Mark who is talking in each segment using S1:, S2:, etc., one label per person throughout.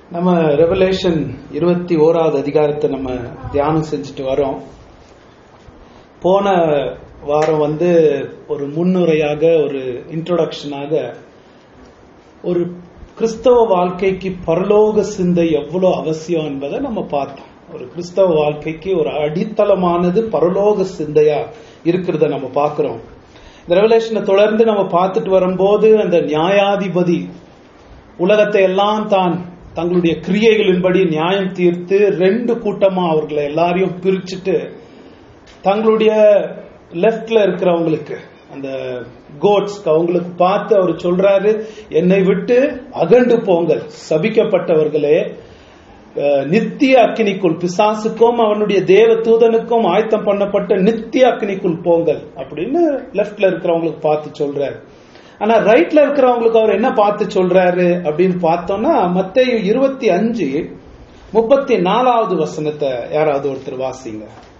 S1: நம்ம ரெவலேஷன் இருபத்தி ஓராவது அதிகாரத்தை நம்ம தியானம் செஞ்சுட்டு வரோம் போன வாரம் வந்து ஒரு முன்னுரையாக ஒரு இன்ட்ரோடக்ஷனாக ஒரு கிறிஸ்தவ வாழ்க்கைக்கு பரலோக சிந்தை எவ்வளவு அவசியம் என்பதை நம்ம பார்த்தோம் ஒரு கிறிஸ்தவ வாழ்க்கைக்கு ஒரு அடித்தளமானது பரலோக சிந்தையா இருக்கிறத நம்ம பார்க்கிறோம் இந்த ரெவலேஷனை தொடர்ந்து நம்ம பார்த்துட்டு வரும்போது அந்த நியாயாதிபதி உலகத்தை எல்லாம் தான் தங்களுடைய கிரியைகளின்படி நியாயம் தீர்த்து ரெண்டு கூட்டமா அவர்களை எல்லாரையும் பிரிச்சுட்டு தங்களுடைய லெப்ட்ல இருக்கிறவங்களுக்கு அந்த கோட்ஸ் அவங்களுக்கு பார்த்து அவர் சொல்றாரு என்னை விட்டு அகண்டு போங்கள் சபிக்கப்பட்டவர்களே அஹ், நித்திய அக்கினிக்குள் பிசாசுக்கும் அவனுடைய தேவ தூதனுக்கும் ஆயத்தம் பண்ணப்பட்ட நித்திய அக்கினிக்குள் போங்கள் அப்படின்னு லெப்ட்ல இருக்கிறவங்களுக்கு பார்த்து சொல்றாரு ஆனா ரைட்ல இருக்கிறவங்களுக்கு அவர் என்ன பார்த்து சொல்றாரு அப்படின்னு பார்த்தோம்னா மத்தேயு இருபத்தி அஞ்சு முப்பத்தி நாலாவது வசனத்தை யாராவது ஒருத்தர் வாசிங்க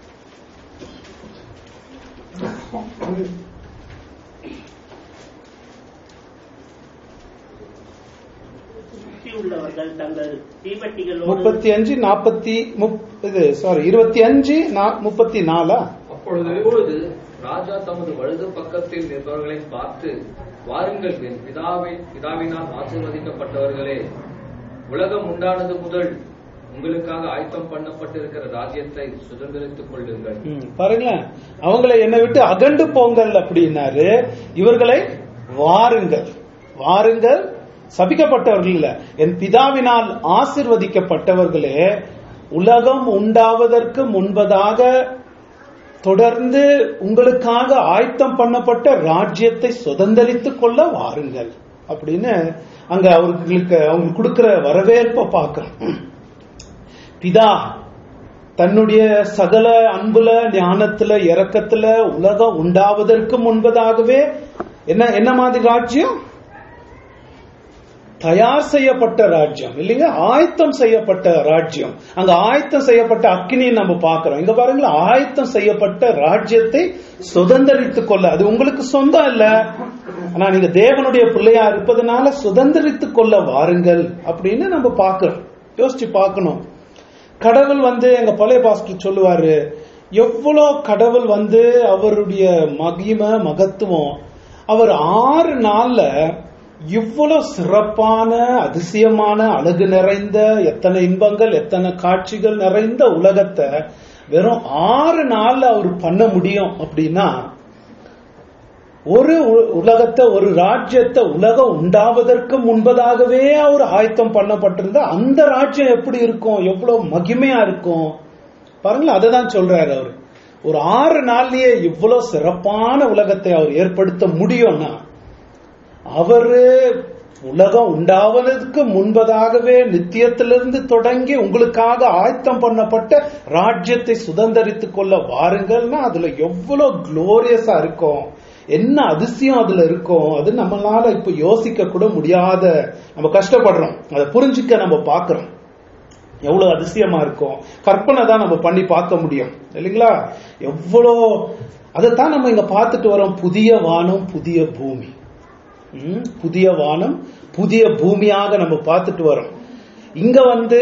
S2: சுற்றியுள்ளவர்கள் தங்கள் தீவட்டிகளோடு
S1: முப்பத்தி அஞ்சு நாற்பத்தி இது சாரி இருபத்தி அஞ்சு நா- முப்பத்தி நாலா
S3: அப்பொழுது இப்பொழுது ராஜா தமது வலது பக்கத்தில் நிற்பவர்களை பார்த்து வாருங்கள் என் பிதாவை பிதாவினால் ஆசீர்வதிக்கப்பட்டவர்களே உலகம் உண்டானது முதல் உங்களுக்காக ஆயத்தம் பண்ணப்பட்டிருக்கிற ராஜ்யத்தை சுதந்திரித்துக் கொள்ளுங்கள்
S1: ம், பாருங்களேன் அவங்களை என்னை விட்டு அகண்டு போங்கள் அப்படின்னாரு இவர்களை வாருங்கள் வாருங்கள் சபிக்கப்பட்டவர்கள் இல்ல என் பிதாவினால் ஆசிர்வதிக்கப்பட்டவர்களே உலகம் உண்டாவதற்கு முன்பதாக தொடர்ந்து உங்களுக்காக ஆயத்தம் பண்ணப்பட்ட ராஜ்யத்தை சுதந்திரித்துக் கொள்ள வாருங்கள் அப்படின்னு அங்க அவர்களுக்கு அவங்க கொடுக்கிற வரவேற்பை பார்க்கிறோம் பிதா தன்னுடைய சகல அன்புல ஞானத்துல இரக்கத்துல உலகம் உண்டாவதற்கு முன்பதாகவே என்ன என்ன மாதிரி ராஜ்யம் தயார் செய்யப்பட்ட ராஜ்யம் இல்லைங்க ஆயத்தம் செய்யப்பட்ட ராஜ்யம் அங்க ஆயத்தம் செய்யப்பட்ட அக்கினியை நம்ம பார்க்கிறோம் இங்க பாருங்களேன் ஆயத்தம் செய்யப்பட்ட ராஜ்யத்தை சுதந்திரித்துக் கொள்ள அது உங்களுக்கு சொந்தம் இல்ல ஆனா நீங்க தேவனுடைய பிள்ளையா இருப்பதனால சுதந்திரித்துக் கொள்ள வாருங்கள் அப்படின்னு நம்ம பார்க்கிறோம் யோசிச்சு பார்க்கணும் கடவுள் வந்து எங்க பழைய பாஸ்டர் சொல்லுவாரு எவ்வளோ கடவுள் வந்து அவருடைய மகிமை மகத்துவம் அவர் ஆறு நாள்ல இவ்வளவு சிறப்பான அதிசயமான அழகு நிறைந்த எத்தனை இன்பங்கள் எத்தனை காட்சிகள் நிறைந்த உலகத்தை வெறும் ஆறு நாள்ல அவர் பண்ண முடியும் அப்படின்னா ஒரு உ- உலகத்தை ஒரு ராஜ்யத்தை உலகம் உண்டாவதற்கு முன்பதாகவே அவர் ஆயத்தம் பண்ணப்பட்டிருந்தா அந்த ராஜ்யம் எப்படி இருக்கும் எவ்வளவு மகிமையா இருக்கும் பாருங்களேன் அதை தான் சொல்றாரு அவர் ஒரு ஆறு நாள்லயே இவ்வளவு சிறப்பான உலகத்தை அவர் ஏற்படுத்த முடியும்னா அவரு உலகம் உண்டாவதற்கு முன்பதாகவே நித்தியத்திலிருந்து தொடங்கி உங்களுக்காக ஆயத்தம் பண்ணப்பட்ட ராஜ்யத்தை சுதந்திரித்துக் கொள்ள வாருங்கள்னா அதுல எவ்வளவு குளோரியஸா இருக்கும் என்ன அதிசயம் அதுல இருக்கும் அது நம்மளால இப்ப யோசிக்க கூட முடியாத நம்ம கஷ்டப்படுறோம் அதை புரிஞ்சுக்க நம்ம பாக்குறோம் எவ்வளவு அதிசயமா இருக்கும் கற்பனை தான் நம்ம பண்ணி பார்க்க முடியும் இல்லைங்களா எவ்வளோ அதைத்தான் நம்ம இங்க பார்த்துட்டு வரோம் புதிய வானம் புதிய பூமி ம், புதிய வானம் புதிய பூமியாக நம்ம பார்த்துட்டு வரோம் இங்க வந்து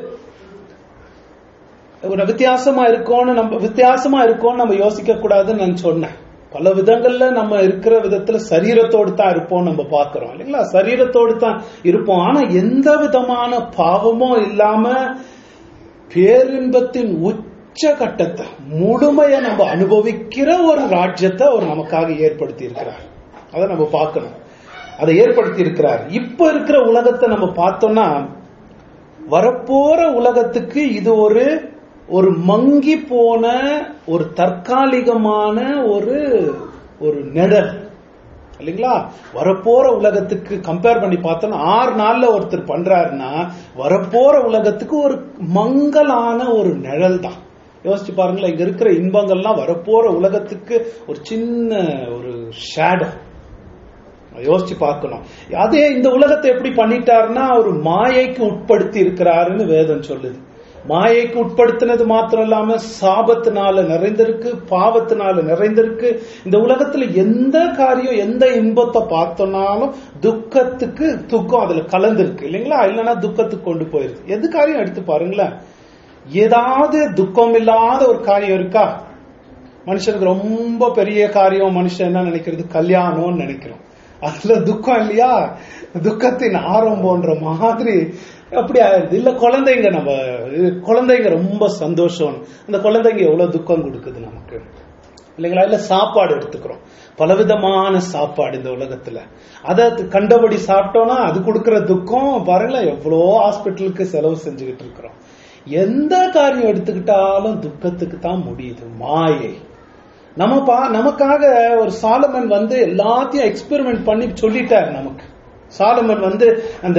S1: ஒரு வித்தியாசமா இருக்கோம்னு நம்ம வித்தியாசமா இருக்கோம்னு நம்ம யோசிக்க கூடாதுன்னு நான் சொன்னேன் பல விதங்கள்ல நம்ம இருக்கிற விதத்துல சரீரத்தோடு தான் இருப்போம் நம்ம பார்க்கிறோம் இல்லைங்களா சரீரத்தோடு தான் இருப்போம் ஆனா எந்த விதமான பாவமும் இல்லாம பேரின்பத்தின் உச்ச கட்டத்தை முழுமையை நம்ம அனுபவிக்கிற ஒரு ராஜ்யத்தை அவர் நமக்காக ஏற்படுத்தி இருக்கிறார் அதை நம்ம பார்க்கணும் அதை ஏற்படுத்தி இருக்கிறார் இப்ப இருக்கிற உலகத்தை நம்ம பார்த்தோம்னா வரப்போற உலகத்துக்கு இது ஒரு ஒரு மங்கி போன ஒரு தற்காலிகமான ஒரு ஒரு நிழல் இல்லைங்களா வரப்போற உலகத்துக்கு கம்பேர் பண்ணி பார்த்தோம்னா ஆறு நாள்ல ஒருத்தர் பண்றாருன்னா வரப்போற உலகத்துக்கு ஒரு மங்கலான ஒரு நிழல் தான் யோசிச்சு பாருங்களேன் இங்க இருக்கிற இன்பங்கள்லாம் வரப்போற உலகத்துக்கு ஒரு சின்ன ஒரு ஷேடோ யோசிச்சு பார்க்கணும் அதே இந்த உலகத்தை எப்படி பண்ணிட்டாருன்னா ஒரு மாயைக்கு உட்படுத்தி இருக்கிறாருன்னு வேதம் சொல்லுது மாயைக்கு உட்படுத்தினது மாத்திரம் இல்லாம சாபத்தினால நிறைந்திருக்கு பாவத்தினால நிறைந்திருக்கு இந்த உலகத்துல எந்த காரியம் எந்த இன்பத்தை பார்த்தோம்னாலும் துக்கத்துக்கு துக்கம் அதுல கலந்திருக்கு இல்லைங்களா இல்லைன்னா துக்கத்துக்கு கொண்டு போயிருக்கு எது காரியம் எடுத்து பாருங்களேன் ஏதாவது துக்கம் இல்லாத ஒரு காரியம் இருக்கா மனுஷனுக்கு ரொம்ப பெரிய காரியம் மனுஷன் என்ன நினைக்கிறது கல்யாணம்னு நினைக்கிறோம் அதுல துக்கம் இல்லையா துக்கத்தின் ஆரம்பம்ன்ற மாதிரி அப்படி ஆயிருது இல்ல குழந்தைங்க நம்ம குழந்தைங்க ரொம்ப சந்தோஷம் அந்த குழந்தைங்க எவ்வளவு துக்கம் கொடுக்குது நமக்கு இல்லைங்களா இல்ல சாப்பாடு எடுத்துக்கிறோம் பலவிதமான சாப்பாடு இந்த உலகத்துல அதை கண்டபடி சாப்பிட்டோம்னா அது கொடுக்கிற துக்கம் பாருங்களேன் எவ்வளோ ஹாஸ்பிட்டலுக்கு செலவு செஞ்சுக்கிட்டு இருக்கிறோம் எந்த காரியம் எடுத்துக்கிட்டாலும் துக்கத்துக்கு தான் முடியுது மாயை நம்ம பா நமக்காக ஒரு சாலமன் வந்து எல்லாத்தையும் எக்ஸ்பெரிமெண்ட் பண்ணி சொல்லிட்டார் நமக்கு சாலமன் வந்து அந்த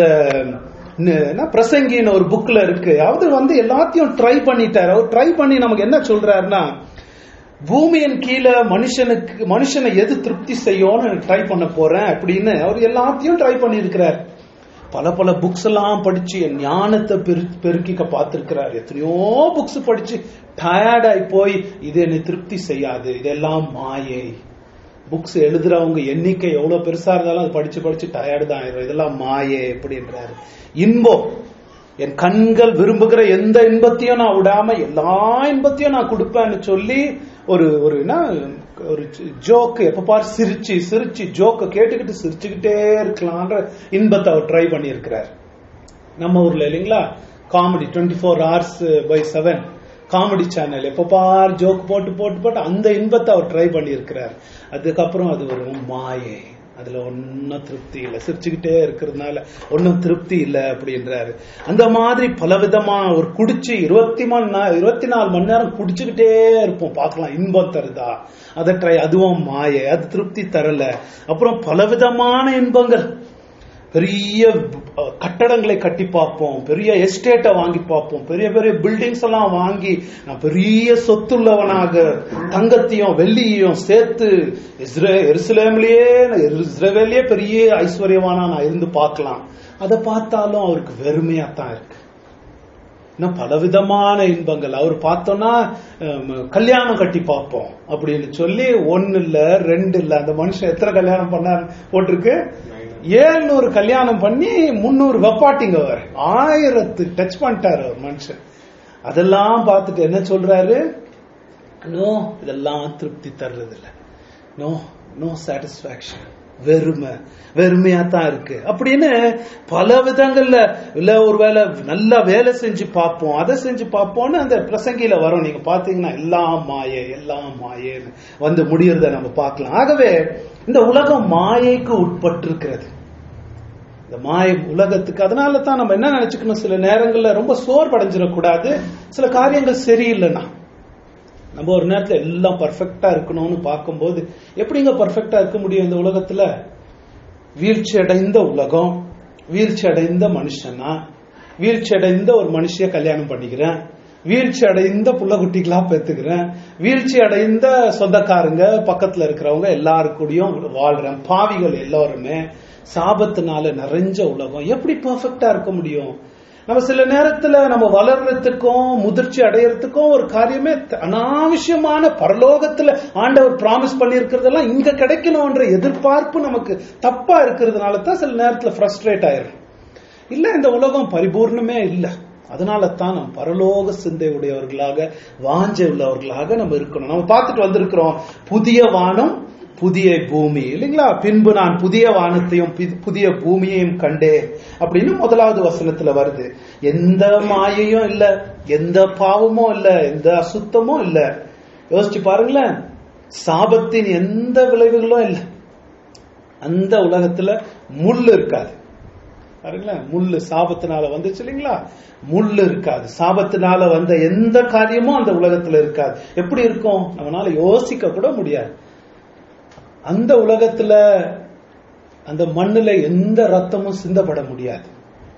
S1: ந- என்ன பிரசங்கின்னு ஒரு புக்ல இருக்கு அவர் வந்து எல்லாத்தையும் ட்ரை பண்ணிட்டார் அவர் ட்ரை பண்ணி நமக்கு என்ன சொல்றாருன்னா பூமியின் கீழே மனுஷனுக்கு மனுஷனை எது திருப்தி செய்யும்னு ட்ரை பண்ண போறேன் அப்படின்னு அவர் எல்லாத்தையும் ட்ரை பண்ணியிருக்கிறார் பல பல புக்ஸ் எல்லாம் படிச்சு என் ஞானத்தை பெரு- பெருக்கிக்க பார்த்திருக்கிறார் எத்தனையோ புக்ஸ் படிச்சு டயர்ட் ஆகி போய் இது என்னை திருப்தி செய்யாது இதெல்லாம் மாயை புக்ஸ் எழுதுறவங்க எண்ணிக்கை எவ்வளவு பெருசா இருந்தாலும் அது படிச்சு படிச்சு டயர்டு தான் ஆயிரும் இதெல்லாம் மாயே எப்படின்றாரு இன்பம் என் கண்கள் விரும்புகிற எந்த இன்பத்தையும் நான் விடாம எல்லா இன்பத்தையும் நான் கொடுப்பேன்னு சொல்லி ஒரு ஒரு என்ன ஒரு ஜோக்கு எப்ப பாரு சிரிச்சு சிரிச்சு ஜோக்க கேட்டுக்கிட்டு சிரிச்சுக்கிட்டே இருக்கலான்ற இன்பத்தை அவர் ட்ரை பண்ணியிருக்கிறார் நம்ம ஊர்ல இல்லைங்களா comedy twenty four hours by seven comedy channel எப்ப பார் ஜோக் போட்டு போட்டு போட்டு அந்த இன்பத்தை அவர் ட்ரை பண்ணியிருக்கிறார் அதுக்கப்புறம் அது ஒரு மாயை அதுல ஒன்னும் திருப்தி இல்லை சிரிச்சுக்கிட்டே இருக்கிறதுனால ஒன்னும் திருப்தி இல்லை அப்படின்றாரு அந்த மாதிரி பலவிதமா ஒரு குடிச்சு இருபத்தி மணி நேரம் இருபத்தி நாலு மணி நேரம் குடிச்சுக்கிட்டே இருப்போம் பார்க்கலாம் இன்பம் தருதா அதை ட்ரை அதுவும் மாயை அது திருப்தி தரல அப்புறம் பலவிதமான இன்பங்கள் பெரிய அஹ், கட்டடங்களை கட்டி பார்ப்போம் பெரிய எஸ்டேட்டை வாங்கி பார்ப்போம் பெரிய பெரிய பில்டிங்ஸ் எல்லாம் வாங்கி நான் பெரிய சொத்துள்ளவனாக தங்கத்தையும் வெள்ளியையும் சேர்த்து இஸ்ரே எருசலேம்லயே இஸ்ரேவேலயே பெரிய ஐஸ்வர்யவானா நான் இருந்து பார்க்கலாம் அதை பார்த்தாலும் அவருக்கு வெறுமையா தான் இருக்கு இன்னும் பலவிதமான இன்பங்கள் அவர் பார்த்தோம்னா ஹம், கல்யாணம் கட்டி பார்ப்போம் அப்படின்னு சொல்லி ஒன்னு இல்ல ரெண்டு இல்ல அந்த மனுஷன் எத்தனை கல்யாணம் பண்ணார் போட்டிருக்கு ஏழ்நூறு கல்யாணம் பண்ணி முன்னூறு வெப்பாட்டிங்க அவர் ஆயிரத்து டச் பண்ணிட்டாரு அவர் மனுஷன் அதெல்லாம் பார்த்துட்டு என்ன சொல்றாரு நோ இதெல்லாம் திருப்தி தர்றது இல்ல நோ நோ சாட்டிஸ்பாக்சன் வெறுமை வெறுமையா தான் இருக்கு அப்படின்னு பல விதங்கள்ல இல்ல ஒருவேளை நல்லா வேலை செஞ்சு பார்ப்போம் அதை செஞ்சு பார்ப்போம்னு அந்த பிரசங்கில வரும் நீங்க பாத்தீங்கன்னா எல்லாம் மாயை எல்லாம் மாயேன்னு வந்து முடியறத நம்ம பார்க்கலாம் ஆகவே இந்த உலகம் மாயைக்கு உட்பட்டிருக்கிறது இந்த மாய உலகத்துக்கு அதனால தான் நம்ம என்ன நினைச்சுக்கணும் சில நேரங்கள்ல ரொம்ப சோர்வடைஞ்சிடக்கூடாது சில காரியங்கள் சரியில்லைன்னா நம்ம ஒரு நேரத்துல எல்லாம் பர்ஃபெக்டா இருக்கணும்னு பார்க்கும்போது எப்படிங்க பர்ஃபெக்டா இருக்க முடியும் இந்த உலகத்துல வீழ்ச்சி அடைந்த உலகம் வீழ்ச்சி அடைந்த மனுஷனா வீழ்ச்சி அடைந்த ஒரு மனுஷிய கல்யாணம் பண்ணிக்கிறேன் வீழ்ச்சி அடைந்த புள்ளக்குட்டிகளா பெத்துக்கிறேன் வீழ்ச்சி அடைந்த சொந்தக்காரங்க பக்கத்துல இருக்கிறவங்க எல்லாருக்கூடயும் வாழ்றேன் பாவிகள் எல்லாருமே சாபத்தினால நிறைஞ்ச உலகம் எப்படி பர்ஃபெக்டா இருக்க முடியும் நம்ம சில நேரத்துல நம்ம வளர்றதுக்கும் முதிர்ச்சி அடையறதுக்கும் ஒரு காரியமே த- அனாவசியமான பரலோகத்துல ஆண்டவர் பிராமிஸ் பண்ணியிருக்கிறதெல்லாம் இங்க கிடைக்கணும்ன்ற எதிர்பார்ப்பு நமக்கு தப்பா இருக்கிறதுனால தான் சில நேரத்துல ஃப்ரஸ்ட்ரேட் ஆயிரும் இல்ல இந்த உலகம் பரிபூர்ணமே இல்ல அதனால தான் நம்ம பரலோக சிந்தை உடையவர்களாக வாஞ்சை உள்ளவர்களாக நம்ம இருக்கணும் நம்ம பார்த்துட்டு வந்திருக்கிறோம் புதிய வானம் புதிய பூமி இல்லைங்களா பின்பு நான் புதிய வானத்தையும் பி- புதிய பூமியையும் கண்டேன் அப்படின்னு முதலாவது வசனத்துல வருது எந்த மாயையும் இல்ல எந்த பாவமும் இல்ல எந்த அசுத்தமும் இல்ல யோசிச்சு பாருங்களேன் சாபத்தின் எந்த விளைவுகளும் இல்ல அந்த உலகத்துல முள் இருக்காது பாருங்களேன் முள்ளு சாபத்தினால வந்துச்சு இல்லைங்களா முள்ளு இருக்காது சாபத்தினால வந்த எந்த காரியமும் அந்த உலகத்துல இருக்காது எப்படி இருக்கும் நம்மளால யோசிக்க கூட முடியாது அந்த உலகத்துல அந்த மண்ணுல எந்த ரத்தமும் சிந்தப்பட முடியாது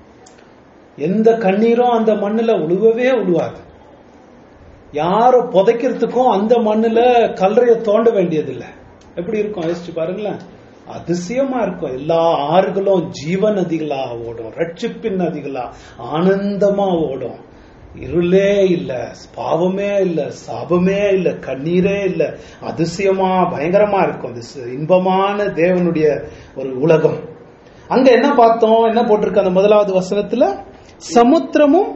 S1: எந்த கண்ணீரும் அந்த மண்ணுல உழுவவே உழுவாது யாரோ புதைக்கிறதுக்கும் அந்த மண்ணுல கல்லறைய தோண்ட வேண்டியதில்லை எப்படி இருக்கும் யோசிச்சு பாருங்களேன் அதிசயமா இருக்கும் எல்லா ஆறுகளும் ஜீவ நதிகளா ஓடும் ரட்சிப்பின் நதிகளா ஆனந்தமா ஓடும் இருளே இல்ல பாவமே இல்ல சாபமே இல்ல கண்ணீரே இல்ல அதிசயமா பயங்கரமா இருக்கும் அது ச- இன்பமான தேவனுடைய ஒரு உலகம் அங்க என்ன பார்த்தோம் என்ன போட்டிருக்கு அந்த முதலாவது வசனத்துல சமுத்திரமும்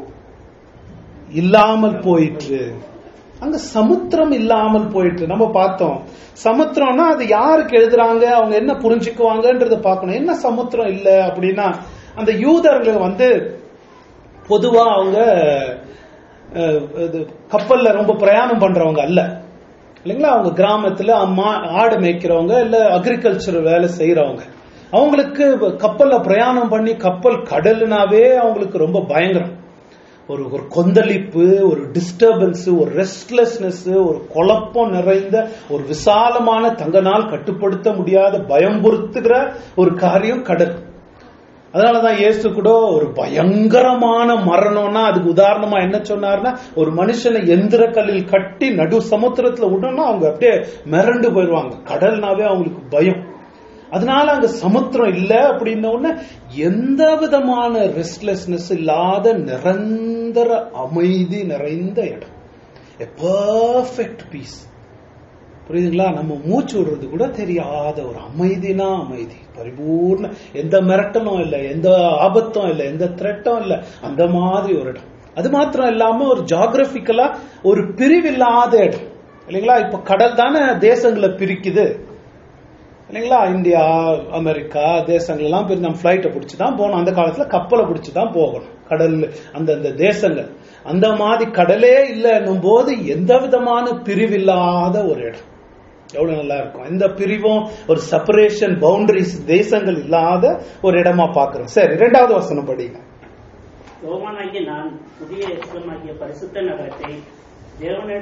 S1: இல்லாமல் போயிற்று அங்க சமுத்திரம் இல்லாமல் போயிட்டு நம்ம பார்த்தோம் சமுத்திரம்னா அது யாருக்கு எழுதுறாங்க அவங்க என்ன புரிஞ்சுக்குவாங்கன்றத பார்க்கணும் என்ன சமுத்திரம் இல்ல அப்படின்னா அந்த யூதர்கள் வந்து பொதுவா அவங்க அஹ், இது கப்பல்ல ரொம்ப பிரயாணம் பண்றவங்க அல்ல இல்லைங்களா அவங்க கிராமத்துல அம்மா ஆடு மேய்க்கிறவங்க இல்ல அக்ரிகல்ச்சர் வேலை செய்யறவங்க அவங்களுக்கு கப்பல்ல பிரயாணம் பண்ணி கப்பல் கடல்னாவே அவங்களுக்கு ரொம்ப பயங்கரம் ஒரு ஒரு கொந்தளிப்பு ஒரு டிஸ்டர்பன்ஸ் ஒரு ரெஸ்ட்லெஸ்னஸ் ஒரு குழப்பம் நிறைந்த ஒரு விசாலமான தங்க நாள் கட்டுப்படுத்த முடியாத பயம்புறுத்துகிற ஒரு காரியம் கடல் அதனாலதான் இயேசு கூட ஒரு பயங்கரமான மரணம்னா அதுக்கு உதாரணமா என்ன சொன்னார்னா ஒரு மனுஷனை எந்திர கல்லில் கட்டி நடு சமுத்திரத்துல விடணும்னா அவங்க அப்படியே மிரண்டு போயிடுவாங்க கடல்னாவே அவங்களுக்கு பயம் அதனால அங்க சமுத்திரம் இல்ல அப்படின்ன உடனே எந்த விதமான ரெஸ்ட்லெஸ்னஸ் இல்லாத நிரந்தர அமைதி நிறைந்த இடம் எ பர்ஃபெக்ட் பீஸ் புரியுதுங்களா நம்ம மூச்சு விடுறது கூட தெரியாத ஒரு அமைதினா அமைதி பரிபூர்ண எந்த மிரட்டலும் இல்லை எந்த ஆபத்தும் இல்லை எந்த த்ரெட்டும் இல்லை அந்த மாதிரி ஒரு இடம் அது மாத்திரம் இல்லாம ஒரு ஜாகிரபிக்கலா ஒரு பிரிவில்லாத இடம் இல்லைங்களா இப்ப கடல் தானே தேசங்களை பிரிக்குது இல்லைங்களா இந்தியா அமெரிக்கா தேசங்கள் எல்லாம் போய் நம்ம ஃபிளைட்டை பிடிச்சி தான் போகணும் அந்த காலத்துல கப்பலை பிடிச்சி தான் போகணும் கடல் அந்தந்த தேசங்கள் அந்த மாதிரி கடலே இல்லைன்னும் போது எந்த விதமான பிரிவில்லாத ஒரு இடம் எவ்வளவு நல்லா இருக்கும் இந்த பிரிவும் ஒரு செப்பரேஷன் பவுண்டரிஸ் தேசங்கள் இல்லாத ஒரு இடமா பாக்குறோம் சரி இரண்டாவது வசனம் படிங்க
S2: யோவானாகிய நான் புதிய எஸ்லமாகிய பரிசுத்த நகரத்தை தேவன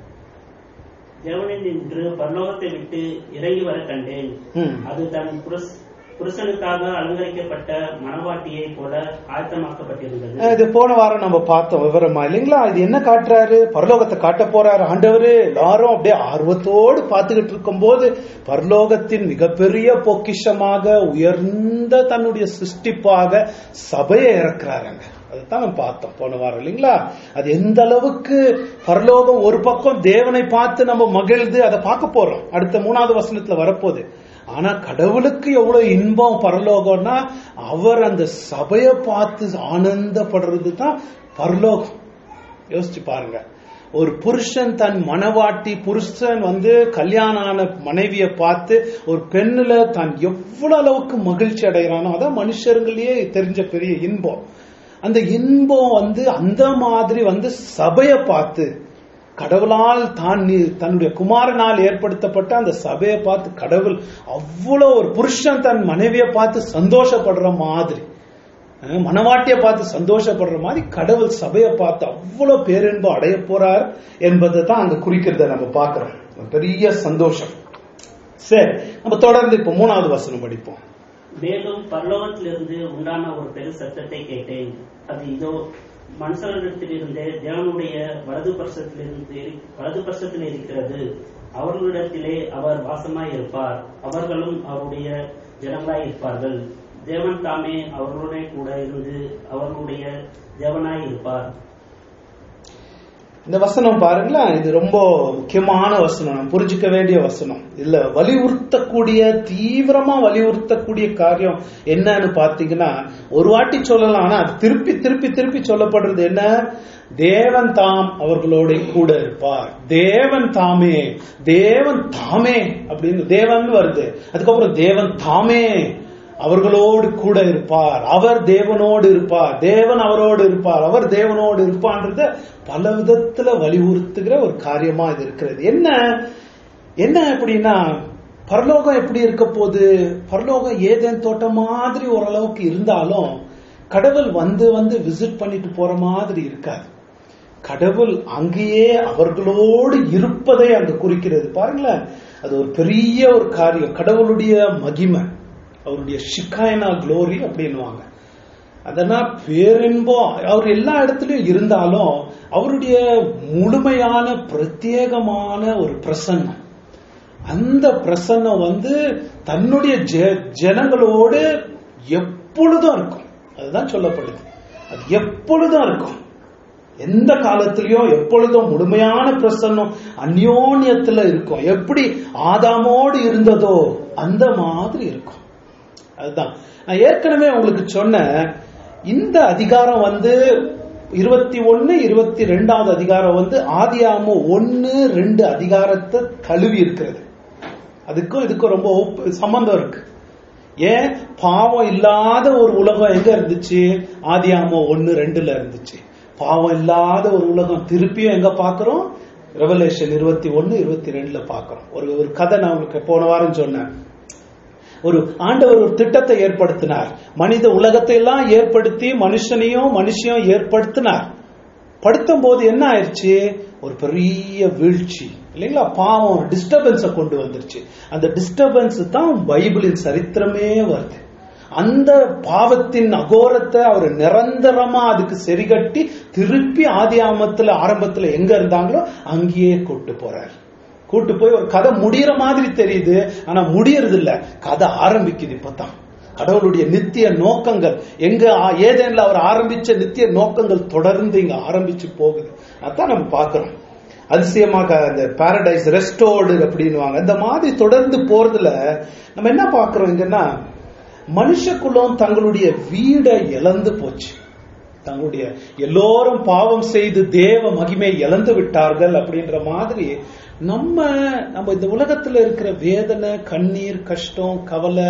S2: தேவனில் நின்று பரலோகத்தை விட்டு இறங்கி வர கண்டேன்
S1: ம்.
S2: அது தன் புருஷ- புருஷனுக்காக அலங்கரிக்கப்பட்ட மணவாட்டியை போல ஆயத்தமாக்கப்பட்டிருந்தது
S1: இது போன வாரம் நம்ம பார்த்தோம் விவரமா இல்லைங்களா இது என்ன காட்டுறாரு பரலோகத்தை காட்ட போறாரு ஆண்டவரு எல்லாரும் அப்படியே ஆர்வத்தோடு பார்த்துக்கிட்டு இருக்கும்போது பரலோகத்தின் மிகப்பெரிய பொக்கிஷமாக உயர்ந்த தன்னுடைய சிருஷ்டிப்பாக சபையை இறக்குறாருங்க அதுதான் நம்ம பார்த்தோம் போன வாரம் இல்லைங்களா அது எந்த அளவுக்கு பரலோகம் ஒரு பக்கம் தேவனை பார்த்து நம்ம மகிழ்ந்து அதை பார்க்க போறோம் அடுத்த மூணாவது வசனத்துல வரப்போகுது ஆனா கடவுளுக்கு எவ்வளவு இன்பம் பரலோகம்னா அவர் அந்த சபையை பார்த்து ஆனந்தப்படுறது தான் பரலோகம் யோசிச்சு பாருங்க ஒரு புருஷன் தன் மனவாட்டி புருஷன் வந்து கல்யாணம் ஆன மனைவியை பார்த்து ஒரு பெண்ணுல தான் எவ்வளவு அளவுக்கு மகிழ்ச்சி அடைகிறானோ அதான் மனுஷருங்களையே தெரிஞ்ச பெரிய இன்பம் அந்த இன்பம் வந்து அந்த மாதிரி வந்து சபையை பார்த்து கடவுளால் தான் நீ- தன்னுடைய குமாரனால் ஏற்படுத்தப்பட்ட அந்த சபையை பார்த்து கடவுள் அவ்வளவு ஒரு புருஷன் தன் மனைவியை பார்த்து சந்தோஷப்படுற மாதிரி அஹ், மனவாட்டியை பார்த்து சந்தோஷப்படுற மாதிரி கடவுள் சபையை பார்த்து அவ்வளவு பேரின்பம் அடைய போறார் என்பதை தான் அங்க குறிக்கிறத நம்ம பார்க்கிறோம் ஒரு பெரிய சந்தோஷம் சரி நம்ம தொடர்ந்து இப்ப மூணாவது வசனம் படிப்போம்
S2: மேலும் பரலோகத்திலிருந்து உண்டான ஒரு பெரு சத்தத்தை கேட்டேன் அது இதோ மனுஷர்களிடத்திலிருந்தே தேவனுடைய வலது பட்சத்திலிருந்து வலது பட்சத்தில் இருக்கிறது அவர்களிடத்திலே அவர் வாசமாய் இருப்பார் அவர்களும் அவருடைய ஜனங்களாய் இருப்பார்கள் தேவன் தாமே அவர்களுடைய கூட இருந்து அவர்களுடைய தேவனாய் இருப்பார்
S1: இந்த வசனம் பாருங்களேன் இது ரொம்ப முக்கியமான வசனம் நம்ம புரிஞ்சுக்க வேண்டிய வசனம் இல்ல வலியுறுத்தக்கூடிய தீவிரமா வலியுறுத்தக்கூடிய காரியம் என்னன்னு பாத்தீங்கன்னா ஒரு வாட்டி சொல்லலாம் ஆனா அது திருப்பி திருப்பி திருப்பி சொல்லப்படுறது என்ன தேவன் தாம் அவர்களோட கூட இருப்பார் தேவன் தாமே தேவன் தாமே அப்படின்னு தேவன் வருது அதுக்கப்புறம் தேவன் தாமே அவர்களோடு கூட இருப்பார் அவர் தேவனோடு இருப்பார் தேவன் அவரோடு இருப்பார் அவர் தேவனோடு இருப்பான்றத பல விதத்துல வலியுறுத்துகிற ஒரு காரியமா இது இருக்கிறது என்ன என்ன அப்படின்னா பரலோகம் எப்படி இருக்க போகுது பரலோகம் ஏதேன் தோட்டம் மாதிரி ஓரளவுக்கு இருந்தாலும் கடவுள் வந்து வந்து விசிட் பண்ணிட்டு போற மாதிரி இருக்காது கடவுள் அங்கேயே அவர்களோடு இருப்பதை அங்க குறிக்கிறது பாருங்களேன் அது ஒரு பெரிய ஒரு காரியம் கடவுளுடைய மகிமை அவருடைய ஷிகாயனா க்ளோரி அப்படின்னுவாங்க அதனால் பேரின்பம் அவர் எல்லா இடத்துலயும் இருந்தாலும் அவருடைய முழுமையான பிரத்யேகமான ஒரு பிரசன்னம் அந்த பிரசன்னம் வந்து தன்னுடைய ஜெ- ஜனங்களோடு எப்பொழுதும் இருக்கும் அதுதான் சொல்லப்படுது அது எப்பொழுதும் இருக்கும் எந்த காலத்திலயும் எப்பொழுதும் முழுமையான பிரசன்னம் அந்யோன்யத்துல இருக்கும் எப்படி ஆதாமோடு இருந்ததோ அந்த மாதிரி இருக்கும் அதுதான் நான் ஏற்கனவே உங்களுக்கு சொன்னேன் இந்த அதிகாரம் வந்து இருபத்தி ஒன்னு இருபத்தி ரெண்டாவது அதிகாரம் வந்து ஆதியாமோ ஒன்னு ரெண்டு அதிகாரத்தை தழுவி இருக்கிறது அதுக்கும் இதுக்கும் ரொம்ப ஒப்பு- சம்பந்தம் இருக்கு ஏன் பாவம் இல்லாத ஒரு உலகம் எங்க இருந்துச்சு ஆதியாமோ ஒன்னு ரெண்டுல இருந்துச்சு பாவம் இல்லாத ஒரு உலகம் திருப்பியும் எங்க பாக்குறோம் ரெவலேஷன் இருபத்தி ஒன்னு இருபத்தி ரெண்டுல பாக்குறோம் ஒரு ஒரு கதை நான் உங்களுக்கு போன வாரம் சொன்னேன் ஒரு ஆண்டவர் ஒரு திட்டத்தை ஏற்படுத்தினார் மனித உலகத்தை எல்லாம் ஏற்படுத்தி மனுஷனையும் மனுஷையும் ஏற்படுத்தினார் படுத்தும் போது என்ன ஆயிடுச்சு ஒரு பெரிய வீழ்ச்சி இல்லைங்களா பாவம் ஒரு டிஸ்டர்பன்ஸை கொண்டு வந்துருச்சு அந்த டிஸ்டர்பன்ஸ் தான் பைபிளின் சரித்திரமே வருது அந்த பாவத்தின் அகோரத்தை அவர் நிரந்தரமா அதுக்கு சரிகட்டி திருப்பி ஆதி ஆமத்துல ஆரம்பத்துல எங்க இருந்தாங்களோ அங்கேயே கூட்டு போறார் கூட்டு போய் ஒரு கதை முடியற மாதிரி தெரியுது ஆனா முடியறது இல்ல கதை ஆரம்பிக்குது இப்பதான் கடவுளுடைய நித்திய நோக்கங்கள் எங்க ஆ- ஏதேன்ல அவர் ஆரம்பிச்ச நித்திய நோக்கங்கள் தொடர்ந்து இங்க ஆரம்பிச்சு போகுது அதான் நம்ம பார்க்கிறோம் அதிசயமாக அந்த பாரடைஸ் ரெஸ்டோர்டு அப்படின்னுவாங்க இந்த மாதிரி தொடர்ந்து போறதுல நம்ம என்ன பார்க்கிறோம் இங்கன்னா மனுஷக்குலம் தங்களுடைய வீடை இழந்து போச்சு தங்களுடைய எல்லோரும் பாவம் செய்து தேவ மகிமை இழந்து விட்டார்கள் அப்படின்ற மாதிரி நம்ம நம்ம இந்த உலகத்துல இருக்கிற வேதனை கண்ணீர் கஷ்டம் கவலை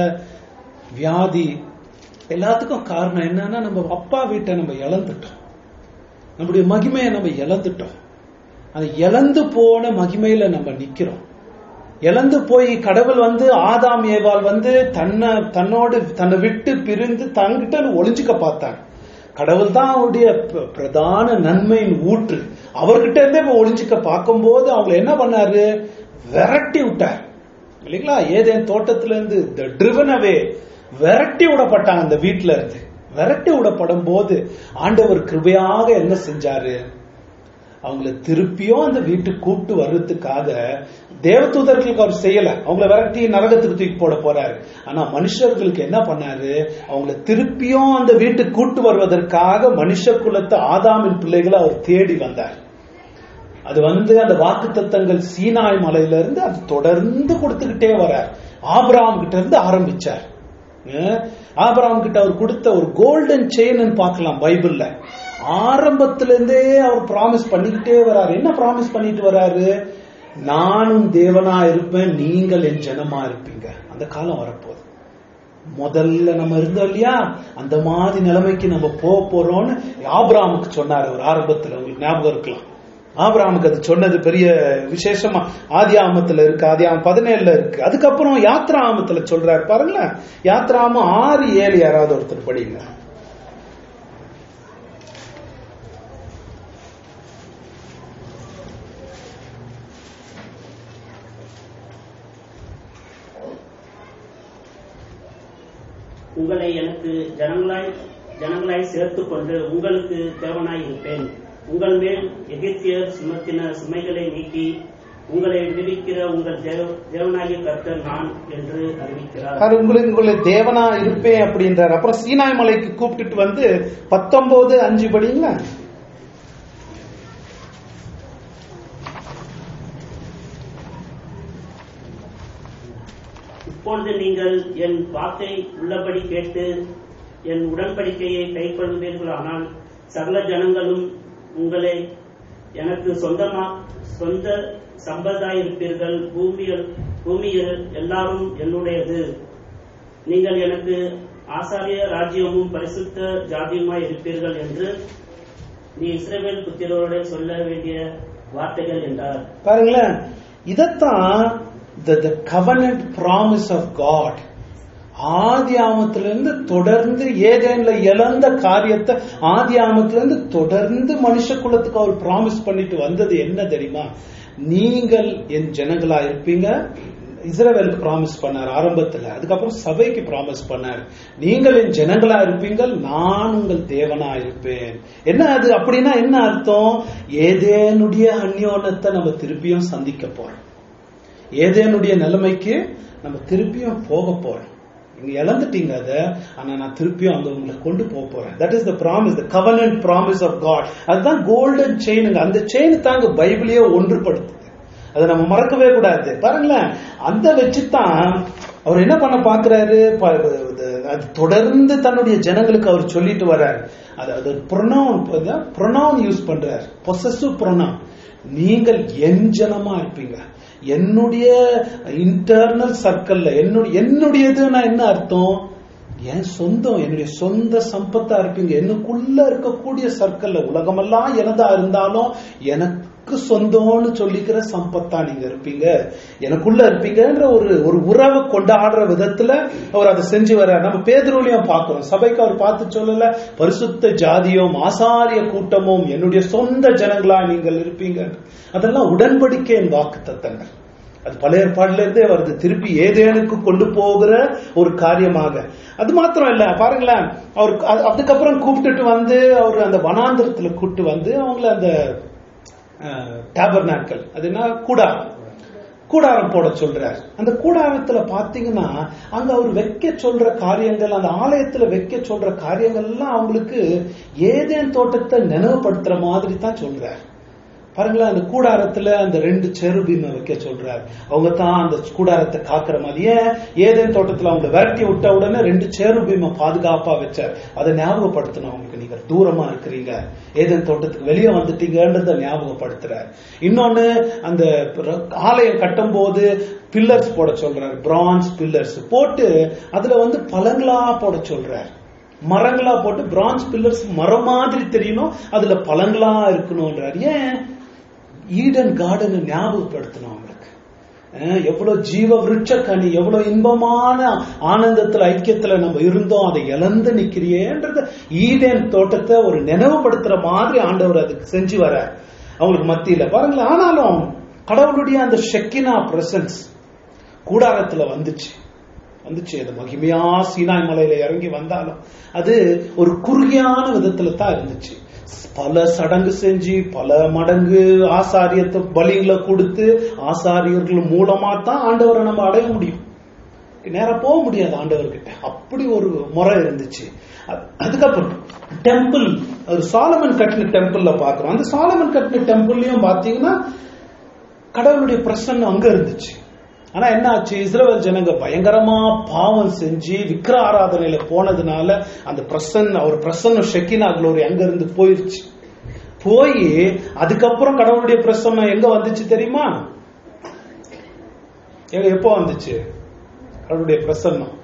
S1: வியாதி எல்லாத்துக்கும் காரணம் என்னன்னா நம்ம அப்பா வீட்டை நம்ம இழந்துட்டோம் நம்முடைய மகிமையை நம்ம இழந்துட்டோம் அது இழந்து போன மகிமையில நம்ம நிக்கிறோம் இழந்து போய் கடவுள் வந்து ஆதாம் ஏவாள் வந்து தன்னை தன்னோடு தன்னை விட்டு பிரிந்து தங்கிட்ட ஒளிஞ்சுக்க பார்த்தாங்க கடவுள் தான் அவருடைய பிர- பிரதான நன்மையின் ஊற்று அவர்கிட்ட இருந்தே இப்ப ஒளிஞ்சுக்க பார்க்கும்போது அவங்களை என்ன பண்ணாரு விரட்டி விட்டார் இல்லைங்களா ஏதேன் தோட்டத்துல இருந்து ட்ரிவன் அவே விரட்டி விடப்பட்டாங்க அந்த வீட்டுல இருந்து விரட்டி விடப்படும் போது ஆண்டவர் கிருபையாக என்ன செஞ்சாரு அவங்கள திருப்பியும் அந்த வீட்டுக்கு கூப்பிட்டு வர்றதுக்காக தேவதூதர்களுக்கு அவர் செய்யல அவங்கள விரட்டி நரகத்துக்கு தூக்கி போட போறாரு ஆனா மனுஷர்களுக்கு என்ன பண்ணாரு அவங்கள திருப்பியும் அந்த வீட்டுக்கு கூட்டு வருவதற்காக மனுஷ குலத்தை ஆதாமின் பிள்ளைகளை அவர் தேடி வந்தார் அது வந்து அந்த வாக்கு தத்தங்கள் சீனாய் மலையில இருந்து அது தொடர்ந்து கொடுத்துக்கிட்டே வரார் ஆபிரகாம் கிட்ட இருந்து ஆரம்பிச்சார் அஹ் ஆபிரகாம் கிட்ட அவர் கொடுத்த ஒரு கோல்டன் செயின் பார்க்கலாம் பைபிள்ல ஆரம்பத்துல இருந்தே அவர் பிராமிஸ் பண்ணிக்கிட்டே வராரு என்ன பிராமிஸ் பண்ணிட்டு வராரு நானும் தேவனா இருப்பேன் நீங்கள் என் ஜனமா இருப்பீங்க அந்த காலம் வரப்போகுது முதல்ல நம்ம இருந்தோம் இல்லையா அந்த மாதிரி நிலைமைக்கு நம்ம போக போறோம்னு ஆபிரகாமுக்கு சொன்னாரு ஒரு ஆரம்பத்துல உங்களுக்கு ஞாபகம் இருக்கலாம் ஆபிரகாமுக்கு அது சொன்னது பெரிய விசேஷமா ஆதி ஆமத்துல இருக்கு ஆதி ஆமம் பதினேழுல இருக்கு அதுக்கப்புறம் யாத்ரா ஆமத்துல சொல்றாரு பாருங்களேன் யாத்ராமம் ஆறு ஏழு யாராவது ஒருத்தர் படிங்க
S2: உங்களை எனக்கு ஜனங்களாய் ஜனங்களாய் சேர்த்துக் கொண்டு உங்களுக்கு தேவனாய் இருப்பேன் உங்கள் மேல் எகிப்தியர் சுமத்தின சுமைகளை நீக்கி உங்களை விடுவிக்கிற உங்கள் தேவ- தேவனாகிய கர்த்தர் நான் என்று அறிவிக்கிறார்
S1: அது உங்களுக்கு உங்களை தேவனா இருப்பேன் அப்படின்றார் அப்புறம் சீனாய் மலைக்கு கூப்பிட்டுட்டு வந்து பத்தொன்பது அஞ்சு படிங்களா
S2: இப்பொழுது நீங்கள் என் வாக்கை உள்ளபடி கேட்டு என் உடன்படிக்கையை கைக்கொள்வீர்களானால் சகல ஜனங்களும் உங்களை எனக்கு சொந்தமா சொந்த சம்பதாயிருப்பீர்கள் பூமியில் பூமியில் எல்லாரும் என்னுடையது நீங்கள் எனக்கு ஆசாரிய ராஜ்யமும் பரிசுத்த ஜாதியுமாய் இருப்பீர்கள் என்று நீ இஸ்ரவேல் புத்திரோடு சொல்ல வேண்டிய வார்த்தைகள் என்றார்
S1: பாருங்களேன் இதத்தான் the the covenant promise of God ஆதி ஆமத்திலிருந்து தொடர்ந்து ஏதேன்ல இழந்த காரியத்தை ஆதி ஆமத்திலிருந்து தொடர்ந்து மனுஷ குலத்துக்கு அவர் பிராமிஸ் பண்ணிட்டு வந்தது என்ன தெரியுமா நீங்கள் என் ஜனங்களா இருப்பீங்க இஸ்ரவேலுக்கு ப்ராமிஸ் பண்ணார் ஆரம்பத்துல அதுக்கப்புறம் சபைக்கு ப்ராமிஸ் பண்ணார் நீங்கள் என் ஜனங்களா இருப்பீங்கள் நான் உங்கள் தேவனா இருப்பேன் என்ன அது அப்படின்னா என்ன அர்த்தம் ஏதேனுடைய அந்யோனத்தை நம்ம திருப்பியும் சந்திக்க போறோம் ஏதேனுடைய நிலைமைக்கு நம்ம திருப்பியும் போக போறோம் நீங்க இழந்துட்டீங்க அதை ஆனா நான் திருப்பியும் அங்க உங்களை கொண்டு போக போறேன் that is the promise the covenant promise of God அதுதான் கோல்டன் செயினுங்க அந்த செயின் தாங்க பைபிளையே ஒன்றுபடுத்துது அதை நம்ம மறக்கவே கூடாது பாருங்களேன் அந்த வச்சுதான் அவர் என்ன பண்ண பாக்குறாரு ப- இது- அது தொடர்ந்து தன்னுடைய ஜனங்களுக்கு அவர் சொல்லிட்டு வர்றாரு அது அது ப்ரொனவுன் ப்ரொனவுன் யூஸ் பண்றாரு பொசசிவ் ப்ரொனவுன் நீங்கள் என் ஜனமா இருப்பீங்க என்னுடைய இன்டர்னல் சர்க்கிள்ல என்னுடைய என்னுடையதுன்னா என்ன அர்த்தம் என் சொந்தம் என்னுடைய சொந்த சம்பத்தா இருப்பீங்க எனக்குள்ள இருக்கக்கூடிய சர்க்கிள்ல உலகமெல்லாம் எனதா இருந்தாலும் எனக்கு சொந்தம்னு சொல்லிக்கிற சம்பத்தா நீங்க இருப்பீங்க எனக்குள்ள இருப்பீங்கன்ற ஒரு ஒரு உறவை கொண்டாடுற விதத்துல அவர் அதை செஞ்சு வர நம்ம பேதுருலையும் பார்க்கிறோம் சபைக்கு அவர் பார்த்து சொல்லல பரிசுத்த ஜாதியும் ஆசாரிய கூட்டமும் என்னுடைய சொந்த ஜனங்களா நீங்கள் இருப்பீங்க அதெல்லாம் உடன்படிக்கையின் வாக்கு தத்தங்கள் அது பழைய ஏற்பாடுல இருந்தே வருது திருப்பி ஏதேனுக்கு கொண்டு போகிற ஒரு காரியமாக அது மாத்திரம் இல்ல பாருங்களேன் அவர் அது- அதுக்கப்புறம் கூப்பிட்டுட்டு வந்து அவர் அந்த வனாந்திரத்துல கூப்பிட்டு வந்து அவங்கள அந்த டேபர்னாக்கல் அது என்ன கூடாரம் கூடாரம் போட சொல்றார் அந்த கூடாரத்துல பாத்தீங்கன்னா அங்க அவர் வைக்க சொல்ற காரியங்கள் அந்த ஆலயத்துல வைக்க சொல்ற காரியங்கள் எல்லாம் அவங்களுக்கு ஏதேன் தோட்டத்தை நினைவுபடுத்துற மாதிரி தான் சொல்றார் பாருங்களேன் அந்த கூடாரத்துல அந்த ரெண்டு செருபீமை வைக்க சொல்றாரு அவங்க தான் அந்த கூடாரத்தை காக்குற மாதிரி ஏன் ஏதேன் தோட்டத்துல அவங்க விரட்டி விட்ட உடனே ரெண்டு செருபீமை பாதுகாப்பா வச்சார் அதை ஞாபகப்படுத்தணும் அவங்களுக்கு நீங்க தூரமா இருக்கிறீங்க ஏதேன் தோட்டத்துக்கு வெளியே வந்துட்டீங்கன்றத ஞாபகப்படுத்துறார் இன்னொன்னு அந்த பிர- ஆலயம் கட்டும் போது பில்லர்ஸ் போட சொல்றாரு பிரான்ஸ் பில்லர்ஸ் போட்டு அதுல வந்து பழங்களா போட சொல்றார் மரங்களா போட்டு பிரான்ஸ் பில்லர்ஸ் மரம் மாதிரி தெரியணும் அதுல பழங்களா இருக்கணும்ன்றார் ஏன் ஈடன் கார்டன் ஞாபகப்படுத்தணும் அவங்களுக்கு அஹ் எவ்வளவு ஜீவ விருட்ச கனி எவ்வளவு இன்பமான ஆனந்தத்துல ஐக்கியத்துல நம்ம இருந்தோம் அதை இழந்து நிக்கிறியேன்றது ஈடேன் தோட்டத்தை ஒரு நினைவுபடுத்துற மாதிரி ஆண்டவர் அதுக்கு செஞ்சு வர அவங்களுக்கு மத்தியில பாருங்களேன் ஆனாலும் கடவுளுடைய அந்த ஷெக்கினா பிரசன்ஸ் கூடாரத்துல வந்துச்சு வந்துச்சு அது மகிமையா சீனாய் மலையில இறங்கி வந்தாலும் அது ஒரு குறுகியான விதத்துல தான் இருந்துச்சு பல சடங்கு செஞ்சு பல மடங்கு ஆசாரியத்தை பலிகளை கொடுத்து ஆசாரியர்கள் மூலமா தான் ஆண்டவரை நம்ம அடைய முடியும் நேரா போக முடியாது ஆண்டவர்கிட்ட அப்படி ஒரு முறை இருந்துச்சு அது- அதுக்கப்புறம் டெம்பிள் ஒரு சாலமன் கட்டின டெம்பிள்ல பாக்குறோம் அந்த சாலமன் கட்டின டெம்பிள்லயும் பாத்தீங்கன்னா கடவுளுடைய பிரசன்னம் அங்க இருந்துச்சு ஆனா என்ன ஆச்சு இஸ்ரவேல் ஜனங்க பயங்கரமா பாவம் செஞ்சு விக்கிர ஆராதனையில போனதுனால அந்த பிரசன்ன அவர் பிரசன்ன ஷெக்கினா குளோரி அங்க இருந்து போயிருச்சு போய் அதுக்கப்புறம் கடவுளுடைய பிரசன்னம் எங்க வந்துச்சு தெரியுமா எங்க எப்போ வந்துச்சு கடவுளுடைய பிரசன்னம்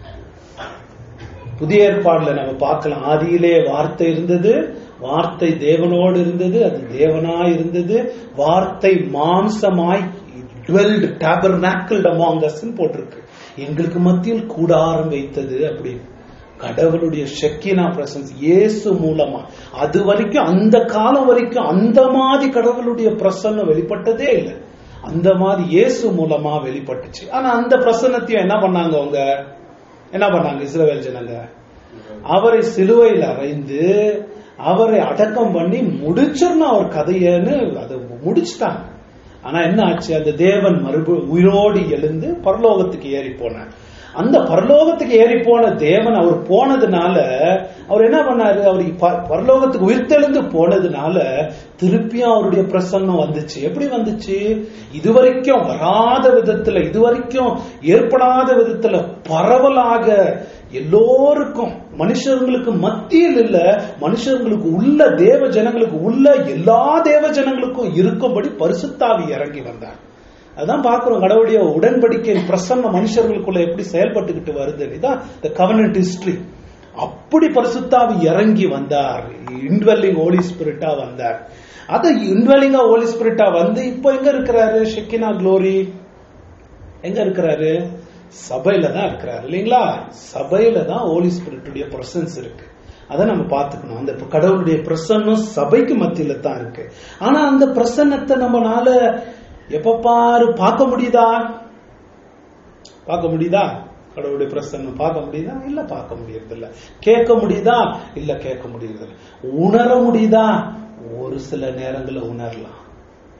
S1: புதிய ஏற்பாடுல நம்ம பார்க்கலாம் ஆதியிலே வார்த்தை இருந்தது வார்த்தை தேவனோடு இருந்தது அது தேவனாய் இருந்தது வார்த்தை மாம்சமாய் டுவெல்டு டேபர்நாக்கிள்ட் among us ன்னு போட்டிருக்கு எங்களுக்கு மத்தியில் கூடாரம் வைத்தது அப்படின்னு கடவுளுடைய ஷெக்கினா பிரசன்ஸ் இயேசு மூலமா அது வரைக்கும் அந்த காலம் வரைக்கும் அந்த மாதிரி கடவுளுடைய பிரசன்னம் வெளிப்பட்டதே இல்லை அந்த மாதிரி இயேசு மூலமா வெளிப்பட்டுச்சு ஆனா அந்த பிரசன்னத்தையும் என்ன பண்ணாங்க அவங்க என்ன பண்ணாங்க இஸ்ரவேல் ஜனங்க அவரை சிலுவையில் அறைந்து அவரை அடக்கம் பண்ணி முடிச்சிடணும் அவர் கதையன்னு அதை முடிச்சிட்டாங்க ஆனா என்ன ஆச்சு அந்த தேவன் மறுபு உயிரோடு எழுந்து பரலோகத்துக்கு ஏறி போனார் அந்த பரலோகத்துக்கு ஏறி போன தேவன் அவர் போனதுனால அவர் என்ன பண்ணாரு அவர் ப- பரலோகத்துக்கு உயிர்த்தெழுந்து போனதுனால திருப்பியும் அவருடைய பிரசன்னம் வந்துச்சு எப்படி வந்துச்சு இதுவரைக்கும் வராத விதத்துல இதுவரைக்கும் ஏற்படாத விதத்துல பரவலாக எல்லோருக்கும் மனுஷங்களுக்கு மத்தியில் இல்ல மனுஷங்களுக்கு உள்ள தேவ ஜனங்களுக்கு உள்ள எல்லா தேவ ஜனங்களுக்கும் இருக்கும்படி பரிசுத்தாவி இறங்கி வந்தார் அதான் பார்க்கிறோம் கடவுளுடைய உடன்படிக்கையின் பிரசன்ன மனுஷர்களுக்குள்ள எப்படி செயல்பட்டுக்கிட்டு வருது இதான் the covenant history அப்படி பரிசுத்தாவி இறங்கி வந்தார் இன்வெல்லிங் ஹோலி ஸ்பிரிட்டா வந்தார் அது இன்வெல்லிங்கா ஹோலி ஸ்பிரிட்டா வந்து இப்போ எங்க இருக்கிறாரு ஷெக்கினா க்ளோரி எங்க இருக்கிறாரு சபையில தான் இருக்கிறாரு இல்லைங்களா சபையில தான் ஹோலி ஸ்பிரிட்டுடைய பிரசன்ஸ் இருக்கு அதை நம்ம பார்த்துக்கணும் அந்த கடவுளுடைய பிரசன்னம் சபைக்கு மத்தியில தான் இருக்கு ஆனா அந்த பிரசன்னத்தை நம்மனால எப்ப பாரு பார்க்க முடியுதா பார்க்க முடியுதா கடவுளுடைய பிரசன்னம் பார்க்க முடியுதா இல்ல பார்க்க முடியறது இல்ல கேட்க முடியுதா இல்ல கேட்க முடியறது இல்ல உணர முடியுதா ஒரு சில நேரங்கள்ல உணரலாம்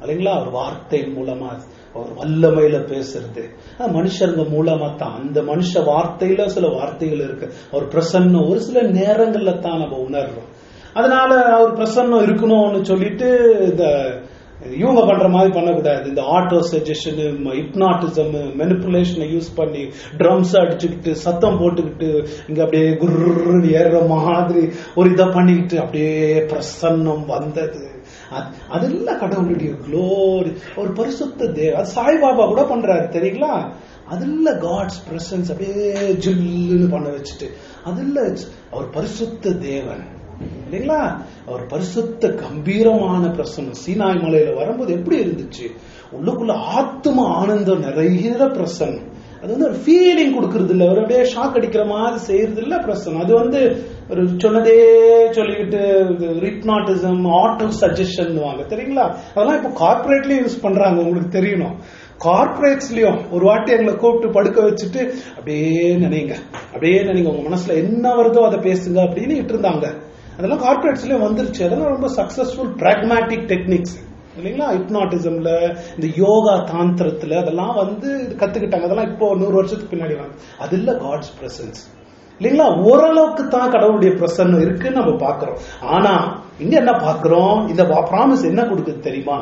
S1: இல்லைங்களா அவர் வார்த்தையின் மூலமா அவர் வல்லமையில பேசுறது அது மனுஷருங்க மூலமா தான் அந்த மனுஷ வார்த்தையில சில வார்த்தைகள் இருக்கு அவர் பிரசன்னம் ஒரு சில நேரங்கள்ல தான் நம்ம உணர்றோம் அதனால அவர் பிரசன்னம் இருக்கணும்னு சொல்லிட்டு இந்த இவங்க பண்ற மாதிரி பண்ணக்கூடாது இந்த ஆட்டோ சஜஷன் ஹிப்னாட்டிசம் மெனிப்புலேஷனை யூஸ் பண்ணி ட்ரம்ஸ் அடிச்சுக்கிட்டு சத்தம் போட்டுக்கிட்டு இங்க அப்படியே குர்ன்னு ஏறுற மாதிரி ஒரு இதை பண்ணிக்கிட்டு அப்படியே பிரசன்னம் வந்தது அது- அதெல்லாம் கடவுளுடைய க்ளோரி ஒரு பரிசுத்த தே அது சாய்பாபா கூட பண்றாரு தெரியுங்களா அதுல காட்ஸ் பிரசன்ஸ் அப்படியே ஜில்லுன்னு பண்ண வச்சுட்டு அதுல அவர் பரிசுத்த தேவன் இல்லைங்களா அவர் பரிசுத்த கம்பீரமான பிரசன்னம் சீனாய் மலையில வரும்போது எப்படி இருந்துச்சு உள்ளுக்குள்ள ஆத்ம ஆனந்தம் நிறைய பிரசன்னம் அது வந்து ஒரு ஃபீலிங் கொடுக்கறது இல்ல ஒரு அப்படியே ஷாக் அடிக்கிற மாதிரி செய்யறது இல்ல பிரசன்னம் அது வந்து ஒரு சொன்னதே சொல்லிக்கிட்டு ரிப்னாட்டிசம் ஆட்டோ சஜஷன் வாங்க தெரியுங்களா அதெல்லாம் இப்போ கார்பரேட்லயும் யூஸ் பண்றாங்க உங்களுக்கு தெரியணும் கார்பரேட்ஸ்லயும் ஒரு வாட்டி எங்களை கூப்பிட்டு படுக்க வச்சுட்டு அப்படியே நினைங்க அப்படியே நினைங்க உங்க மனசுல என்ன வருதோ அதை பேசுங்க அப்படின்னு இட்டு இருந்தாங்க அதெல்லாம் கார்பரேட்ஸ்லயும் வந்துருச்சு அதெல்லாம் ரொம்ப சக்சஸ்ஃபுல் பிராக்மேட்டிக் டெக்னிக்ஸ் இல்லைங்களா ஹிப்னாட்டிசம்ல இந்த யோகா தாந்திரத்துல அதெல்லாம் வந்து இது கத்துக்கிட்டாங்க அதெல்லாம் இப்போ நூறு வருஷத்துக்கு பின்னாடி வாங்க அது இல்ல காட்ஸ் பிரசன்ஸ் இல்லைங்களா ஓரளவுக்கு தான் கடவுளுடைய பிரசன்னம் இருக்குன்னு நம்ம பாக்குறோம் ஆனா இங்க என்ன பாக்குறோம் இந்த ப்ராமிஸ் என்ன கொடுக்குது தெரியுமா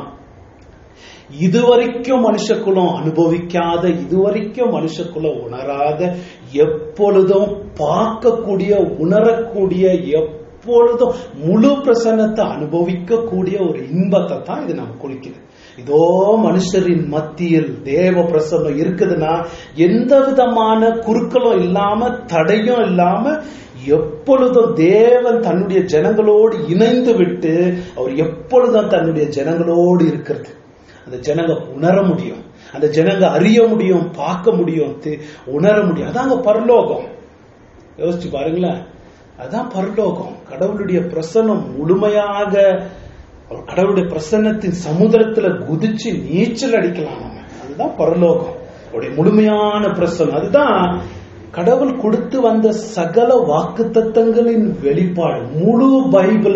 S1: இதுவரைக்கும் மனுஷக்குலம் அனுபவிக்காத இதுவரைக்கும் மனுஷக்குலம் உணராத எப்பொழுதும் பார்க்கக்கூடிய உணரக்கூடிய எப்பொழுதும் முழு பிரசன்னத்தை அனுபவிக்கக்கூடிய ஒரு இன்பத்தை தான் இது நம்ம குளிக்குது இதோ மனுஷரின் மத்தியில் தேவ பிரசன்னம் இருக்குதுன்னா எந்த விதமான குறுக்களும் இல்லாம தடையும் இல்லாம எப்பொழுதும் தேவன் தன்னுடைய ஜனங்களோடு இணைந்து விட்டு அவர் எப்பொழுதும் தன்னுடைய ஜனங்களோடு இருக்கிறது அந்த ஜனங்க உணர முடியும் அந்த ஜனங்க அறிய முடியும் பார்க்க முடியும் தி- உணர முடியும் அதாங்க பரலோகம் யோசிச்சு பாருங்களேன் அதான் பரலோகம் கடவுளுடைய பிரசன்னம் முழுமையாக அவர் கடவுளுடைய பிரசன்னத்தின் சமுதிரத்துல குதிச்சு நீச்சல் அடிக்கலாம் நம்ம அதுதான் பரலோகம் அவருடைய முழுமையான பிரசன்னம் அதுதான் கடவுள் கொடுத்து வந்த சகல வாக்குத்தத்தங்களின் வெளிப்பாடு முழு பைபிள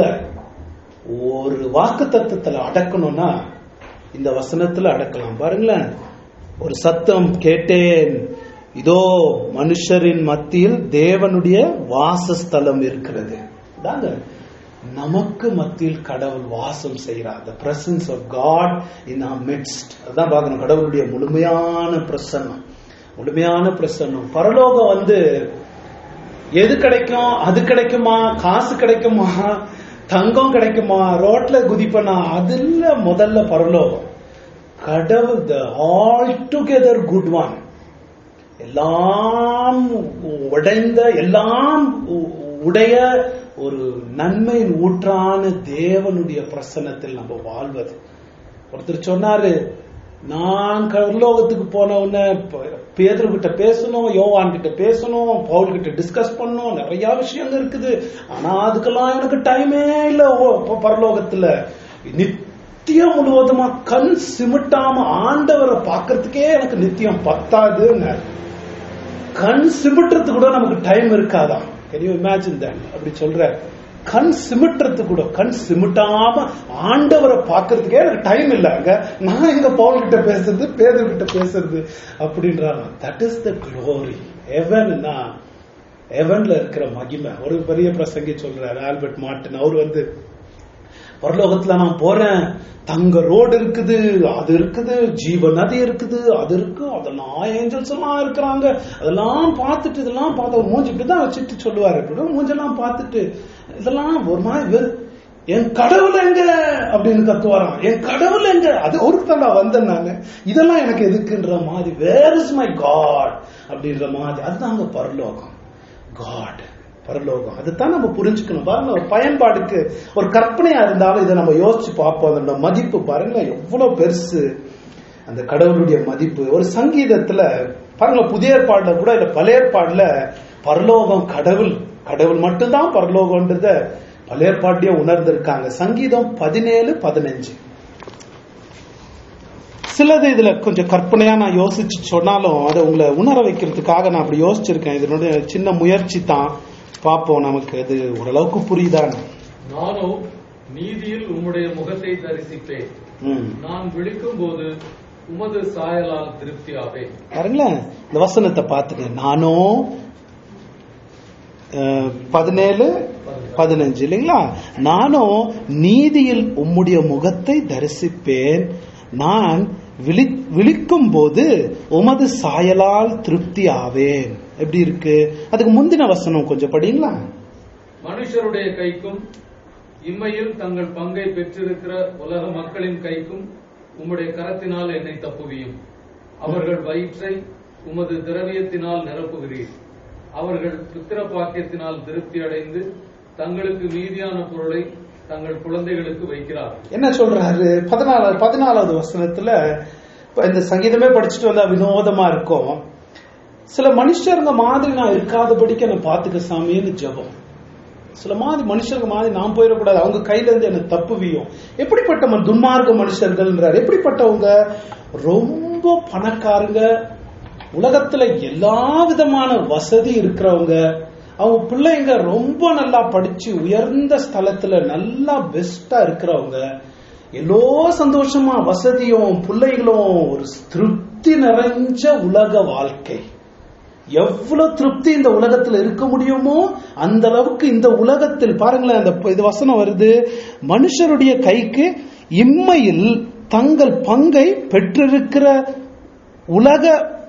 S1: ஒரு வாக்குத்தத்தத்துல அடக்கணும்னா இந்த வசனத்துல அடக்கலாம் பாருங்களேன் ஒரு சத்தம் கேட்டேன் இதோ மனுஷரின் மத்தியில் தேவனுடைய வாசஸ்தலம் இருக்கிறது தாங்க நமக்கு மத்தியில் கடவுள் வாசம் செய்கிறார் the presence of God in our midst அதான் பார்க்கணும் கடவுளுடைய முழுமையான பிரசன்னம் முழுமையான பிரசன்னம் பரலோகம் வந்து எது கிடைக்கும் அது கிடைக்குமா காசு கிடைக்குமா தங்கம் கிடைக்குமா ரோட்ல குதிப்பனா அது இல்ல முதல்ல பரலோகம் கடவுள் the all together good one எல்லாம் உடைந்த எல்லாம் உ- உடைய ஒரு நன்மையின் ஊற்றான தேவனுடைய பிரசன்னத்தில் நம்ம வாழ்வது ஒருத்தர் சொன்னாரு நான் கர்லோகத்துக்கு போன உடனே பேதர் கிட்ட பேசணும் யோவான் கிட்ட பேசணும் பவுல் கிட்ட டிஸ்கஸ் பண்ணணும் நிறைய விஷயங்கள் இருக்குது ஆனா அதுக்கெல்லாம் எனக்கு டைமே இல்ல ஓ- ப- பரலோகத்துல நித்தியம் முழுவதுமா கண் சிமிட்டாம ஆண்டவரை பார்க்கறதுக்கே எனக்கு நித்தியம் பத்தாதுன்னு கண் சிமிட்டுறது கூட நமக்கு டைம் இருக்காதான் can you imagine that அப்படி சொல்ற கண் சிமிட்டுறது கூட கண் சிமிட்டாம ஆண்டவரை பார்க்கறதுக்கே எனக்கு டைம் இல்லைங்க நான் எங்க பவுல் கிட்ட பேசுறது பேதர் கிட்ட பேசுறது அப்படின்றாங்க தட் இஸ் த க்ளோரி எவன்னா எவன்ல இருக்கிற மகிமை ஒரு பெரிய பிரசங்கி சொல்றாரு ஆல்பர்ட் மார்டின் அவர் வந்து பரலோகத்துல நான் போறேன் தங்க ரோடு இருக்குது அது இருக்குது ஜீவ நதி இருக்குது அது இருக்கு அதெல்லாம் ஏஞ்சல்ஸ் எல்லாம் இருக்கிறாங்க அதெல்லாம் பார்த்துட்டு இதெல்லாம் பார்த்து ஒரு மூஞ்சி இப்படிதான் வச்சுட்டு சொல்லுவாரு இப்படி மூஞ்செல்லாம் பார்த்துட்டு இதெல்லாம் ஒரு மாதிரி வெறு- என் கடவுள் எங்க அப்படின்னு கத்துவாராம் என் கடவுள் எங்க அது ஒருத்தர் நான் வந்தேன் நானு இதெல்லாம் எனக்கு எதுக்குன்ற மாதிரி வேர் இஸ் மை காட் அப்படின்ற மாதிரி அதுதாங்க பரலோகம் காட் பரலோகம் அதுதான் நம்ம புரிஞ்சுக்கணும் பாருங்க ஒரு பயன்பாடுக்கு ஒரு கற்பனையா இருந்தாலும் இதை நம்ம யோசிச்சு பார்ப்போம் அதோட மதிப்பு பாருங்க எவ்வளவு பெருசு அந்த கடவுளுடைய மதிப்பு ஒரு சங்கீதத்துல பாருங்க புதிய ஏற்பாடுல கூட இல்ல பழைய ஏற்பாடுல பரலோகம் கடவுள் கடவுள் மட்டும்தான் பரலோகம்ன்றத பழைய ஏற்பாட்டிலேயே உணர்ந்திருக்காங்க சங்கீதம் பதினேழு பதினஞ்சு சிலது இதுல கொஞ்சம் கற்பனையா நான் யோசிச்சு சொன்னாலும் அதை உங்களை உணர வைக்கிறதுக்காக நான் அப்படி யோசிச்சிருக்கேன் இதனுடைய சின்ன முயற்சி தான் பார்ப்போம் நமக்கு அது ஓரளவுக்கு புரியுதான்னு
S4: ನಾನು நீதியில் உம்முடைய முகத்தை தரிசிப்பேன்
S1: ம்.
S4: நான் விழிக்கும் போது உமது சாயலால் திருப்தியாவேன்
S1: பாருங்களேன் இந்த வசனத்தை பார்த்துங்க நானும் அஹ், பதினேழு பதினஞ்சு இல்லைங்களா நானும் நீதியில் உம்முடைய முகத்தை தரிசிப்பேன் நான் விழி விழிக்கும் போது உமது சாயலால் திருப்தி ஆவேன் எப்படி இருக்கு அதுக்கு முந்தின வசனம் கொஞ்சம் படிங்களா
S4: மனுஷருடைய கைக்கும் இம்மையில் தங்கள் பங்கை பெற்றிருக்கிற உலக மக்களின் கைக்கும் உம்முடைய கரத்தினால் என்னை தப்புவியும் அவர்கள் வயிற்றை உமது திரவியத்தினால் நிரப்புகிறீர் அவர்கள் புத்திர பாக்கியத்தினால் திருப்தி அடைந்து தங்களுக்கு மீதியான பொருளை தங்கள் குழந்தைகளுக்கு வைக்கிறார்கள்
S1: என்ன சொல்றாரு பதினாலாவது பதினாலாவது வசனத்துல இப்ப இந்த சங்கீதமே படிச்சுட்டு வந்தா வினோதமா இருக்கும் சில மனுஷருங்க மாதிரி நான் இருக்காதபடிக்கு என்னை பாத்துக்க சாமின்னு ஜெபம் சில மாதிரி மனுஷருங்க மாதிரி நான் போயிடக்கூடாது அவங்க கையில இருந்து என்ன தப்புவியும் எப்படிப்பட்ட ம- துன்மார்க்க மனுஷர்கள்ன்றார் எப்படிப்பட்டவங்க ரொம்ப பணக்காரங்க உலகத்துல எல்லா விதமான வசதி இருக்கிறவங்க அவங்க பிள்ளைங்க ரொம்ப நல்லா படிச்சு உயர்ந்த ஸ்தலத்துல நல்லா பெஸ்டா இருக்கிறவங்க எல்லோ சந்தோஷமா வசதியும் பிள்ளைகளும் ஒரு திருப்தி நிறைஞ்ச உலக வாழ்க்கை எவ்வளவு திருப்தி இந்த உலகத்தில் இருக்க முடியுமோ அந்த அளவுக்கு இந்த உலகத்தில் பாருங்களேன் அந்த இது வசனம் வருது மனுஷருடைய கைக்கு இம்மையில் தங்கள் பங்கை பெற்றிருக்கிற உலக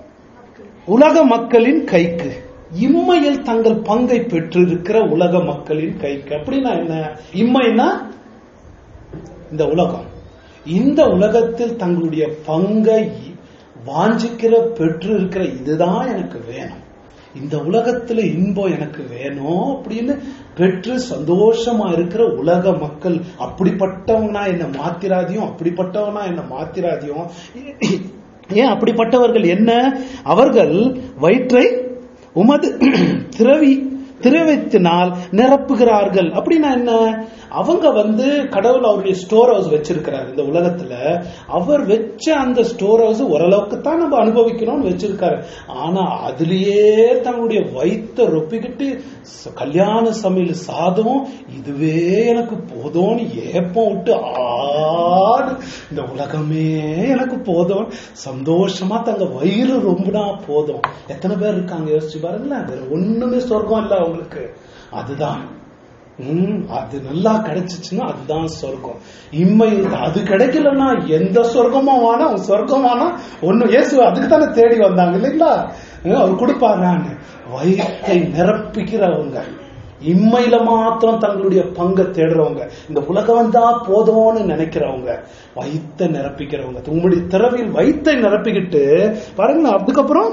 S1: உலக மக்களின் கைக்கு இம்மையில் தங்கள் பங்கை பெற்றிருக்கிற உலக மக்களின் கைக்கு அப்படின்னா என்ன இம்மைனா இந்த உலகம் இந்த உலகத்தில் தங்களுடைய பங்கை வாஞ்சிக்கிற பெற்று இருக்கிற இதுதான் எனக்கு வேணும் இந்த உலகத்துல இன்பம் எனக்கு வேணும் அப்படின்னு பெற்று சந்தோஷமா இருக்கிற உலக மக்கள் அப்படிப்பட்டவனா என்ன மாத்திராதியும் அப்படிப்பட்டவனா என்ன மாத்திராதியும் ஏன் அப்படிப்பட்டவர்கள் என்ன அவர்கள் வயிற்றை உமது திரவி திரவித்தினால் நிரப்புகிறார்கள் அப்படின்னா என்ன அவங்க வந்து கடவுள் அவருடைய ஸ்டோர் ஹவுஸ் வச்சிருக்கிறார் இந்த உலகத்துல அவர் வச்ச அந்த ஸ்டோர் ஹவுஸ் ஓரளவுக்கு தான் நம்ம அனுபவிக்கணும்னு வச்சிருக்காரு ஆனா அதுலயே தங்களுடைய வயித்தை ரொப்பிக்கிட்டு ச- கல்யாண சமையல் சாதம் இதுவே எனக்கு போதும்னு ஏப்பம் விட்டு ஆடு இந்த உலகமே எனக்கு போதும் சந்தோஷமா தங்க வயிறு ரொம்பினா போதும் எத்தனை பேர் இருக்காங்க யோசிச்சு பாருங்களேன் வேற ஒண்ணுமே சொர்க்கம் இல்ல அவங்களுக்கு அதுதான் ம் அது நல்லா கிடைச்சிச்சுன்னா அதுதான் சொர்க்கம் இம்மை அது கிடைக்கலன்னா எந்த சொர்க்கமும் வேணா சொர்க்கம் வேணா ஒண்ணு இயேசு அதுக்கு தானே தேடி வந்தாங்க இல்லைங்களா அஹ் அவர் கொடுப்பாரான்னு வயிற்றை நிரப்பிக்கிறவங்க இம்மையில மாத்திரம் தங்களுடைய பங்கை தேடுறவங்க இந்த உலகம் தான் போதும்னு நினைக்கிறவங்க வயித்தை நிரப்பிக்கிறவங்க உங்களுடைய திறவில் வயித்தை நிரப்பிக்கிட்டு பாருங்க அதுக்கப்புறம்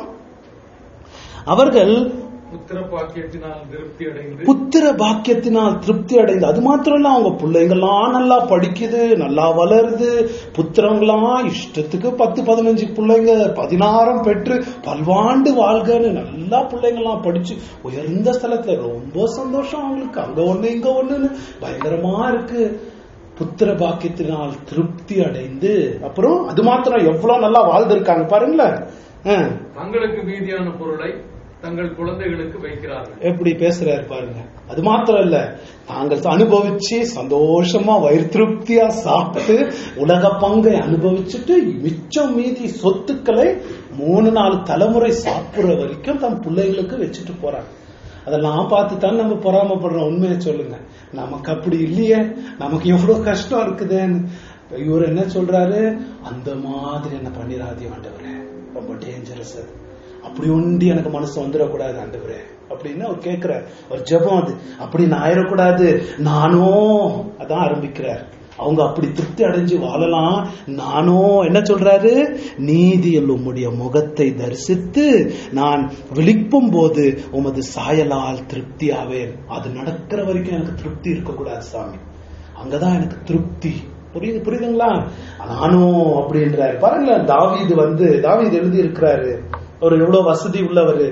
S1: அவர்கள்
S4: புத்திர பாக்கியத்தினால் திருப்தி அடைந்து
S1: புத்திர பாக்கியத்தினால் திருப்தி அடைந்து அது மாத்திரம் இல்ல அவங்க பிள்ளைங்களாம் நல்லா படிக்குது நல்லா வளருது புத்திரங்களாம் இஷ்டத்துக்கு பத்து பதினஞ்சு பிள்ளைங்க பதினாறும் பெற்று பல்வாண்டு வாழ்கன்னு நல்லா பிள்ளைங்களாம் படிச்சு உயர்ந்த ஸ்தலத்துல ரொம்ப சந்தோஷம் அவங்களுக்கு அங்க ஒண்ணு இங்க ஒண்ணுன்னு பயங்கரமா இருக்கு புத்திர பாக்கியத்தினால் திருப்தி அடைந்து அப்புறம் அது மாத்திரம் எவ்வளவு நல்லா வாழ்ந்திருக்காங்க பாருங்களேன் ஆ.
S4: தங்களுக்கு மீதியான பொருளை தங்கள் குழந்தைகளுக்கு வைக்கிறார்கள்
S1: எப்படி பேசுறாரு பாருங்க அது மாத்திரம் இல்ல தாங்கள் அனுபவிச்சு சந்தோஷமா வயிறு திருப்தியா சாப்பிட்டு உலக பங்கை அனுபவிச்சுட்டு மிச்சம் மீதி சொத்துக்களை மூணு நாலு தலைமுறை சாப்பிடுற வரைக்கும் தன் பிள்ளைகளுக்கு வச்சுட்டு போறாங்க அதெல்லாம் பார்த்து தான் நம்ம பொறாமப்படுறோம் உண்மையை சொல்லுங்க நமக்கு அப்படி இல்லையே நமக்கு எவ்வளவு கஷ்டம் இருக்குதேன்னு இவர் என்ன சொல்றாரு அந்த மாதிரி என்ன பண்ணிடாதே ஆண்டவரே ரொம்ப டேஞ்சரஸ் அது அப்படி ஒண்டி எனக்கு மனசு வந்துடக்கூடாது ஆண்டவரே அப்படின்னு அவர் கேட்கிறார் ஒரு ஜெபம் அது அப்படி நான் ஆயிடக்கூடாது நானும் அதான் ஆரம்பிக்கிறார் அவங்க அப்படி திருப்தி அடைஞ்சு வாழலாம் நானும் என்ன சொல்றாரு நீதியில் உம்முடைய முகத்தை தரிசித்து நான் விழிப்பும் போது உமது சாயலால் திருப்தி ஆவேன் அது நடக்கிற வரைக்கும் எனக்கு திருப்தி இருக்கக்கூடாது சாமி அங்கதான் எனக்கு திருப்தி புரியுது புரியுதுங்களா நானும் அப்படின்றாரு பாருங்களேன் தாவீது வந்து தாவீது எழுதி இருக்கிறாரு அவர் எவ்வளவு வசதி உள்ளவர்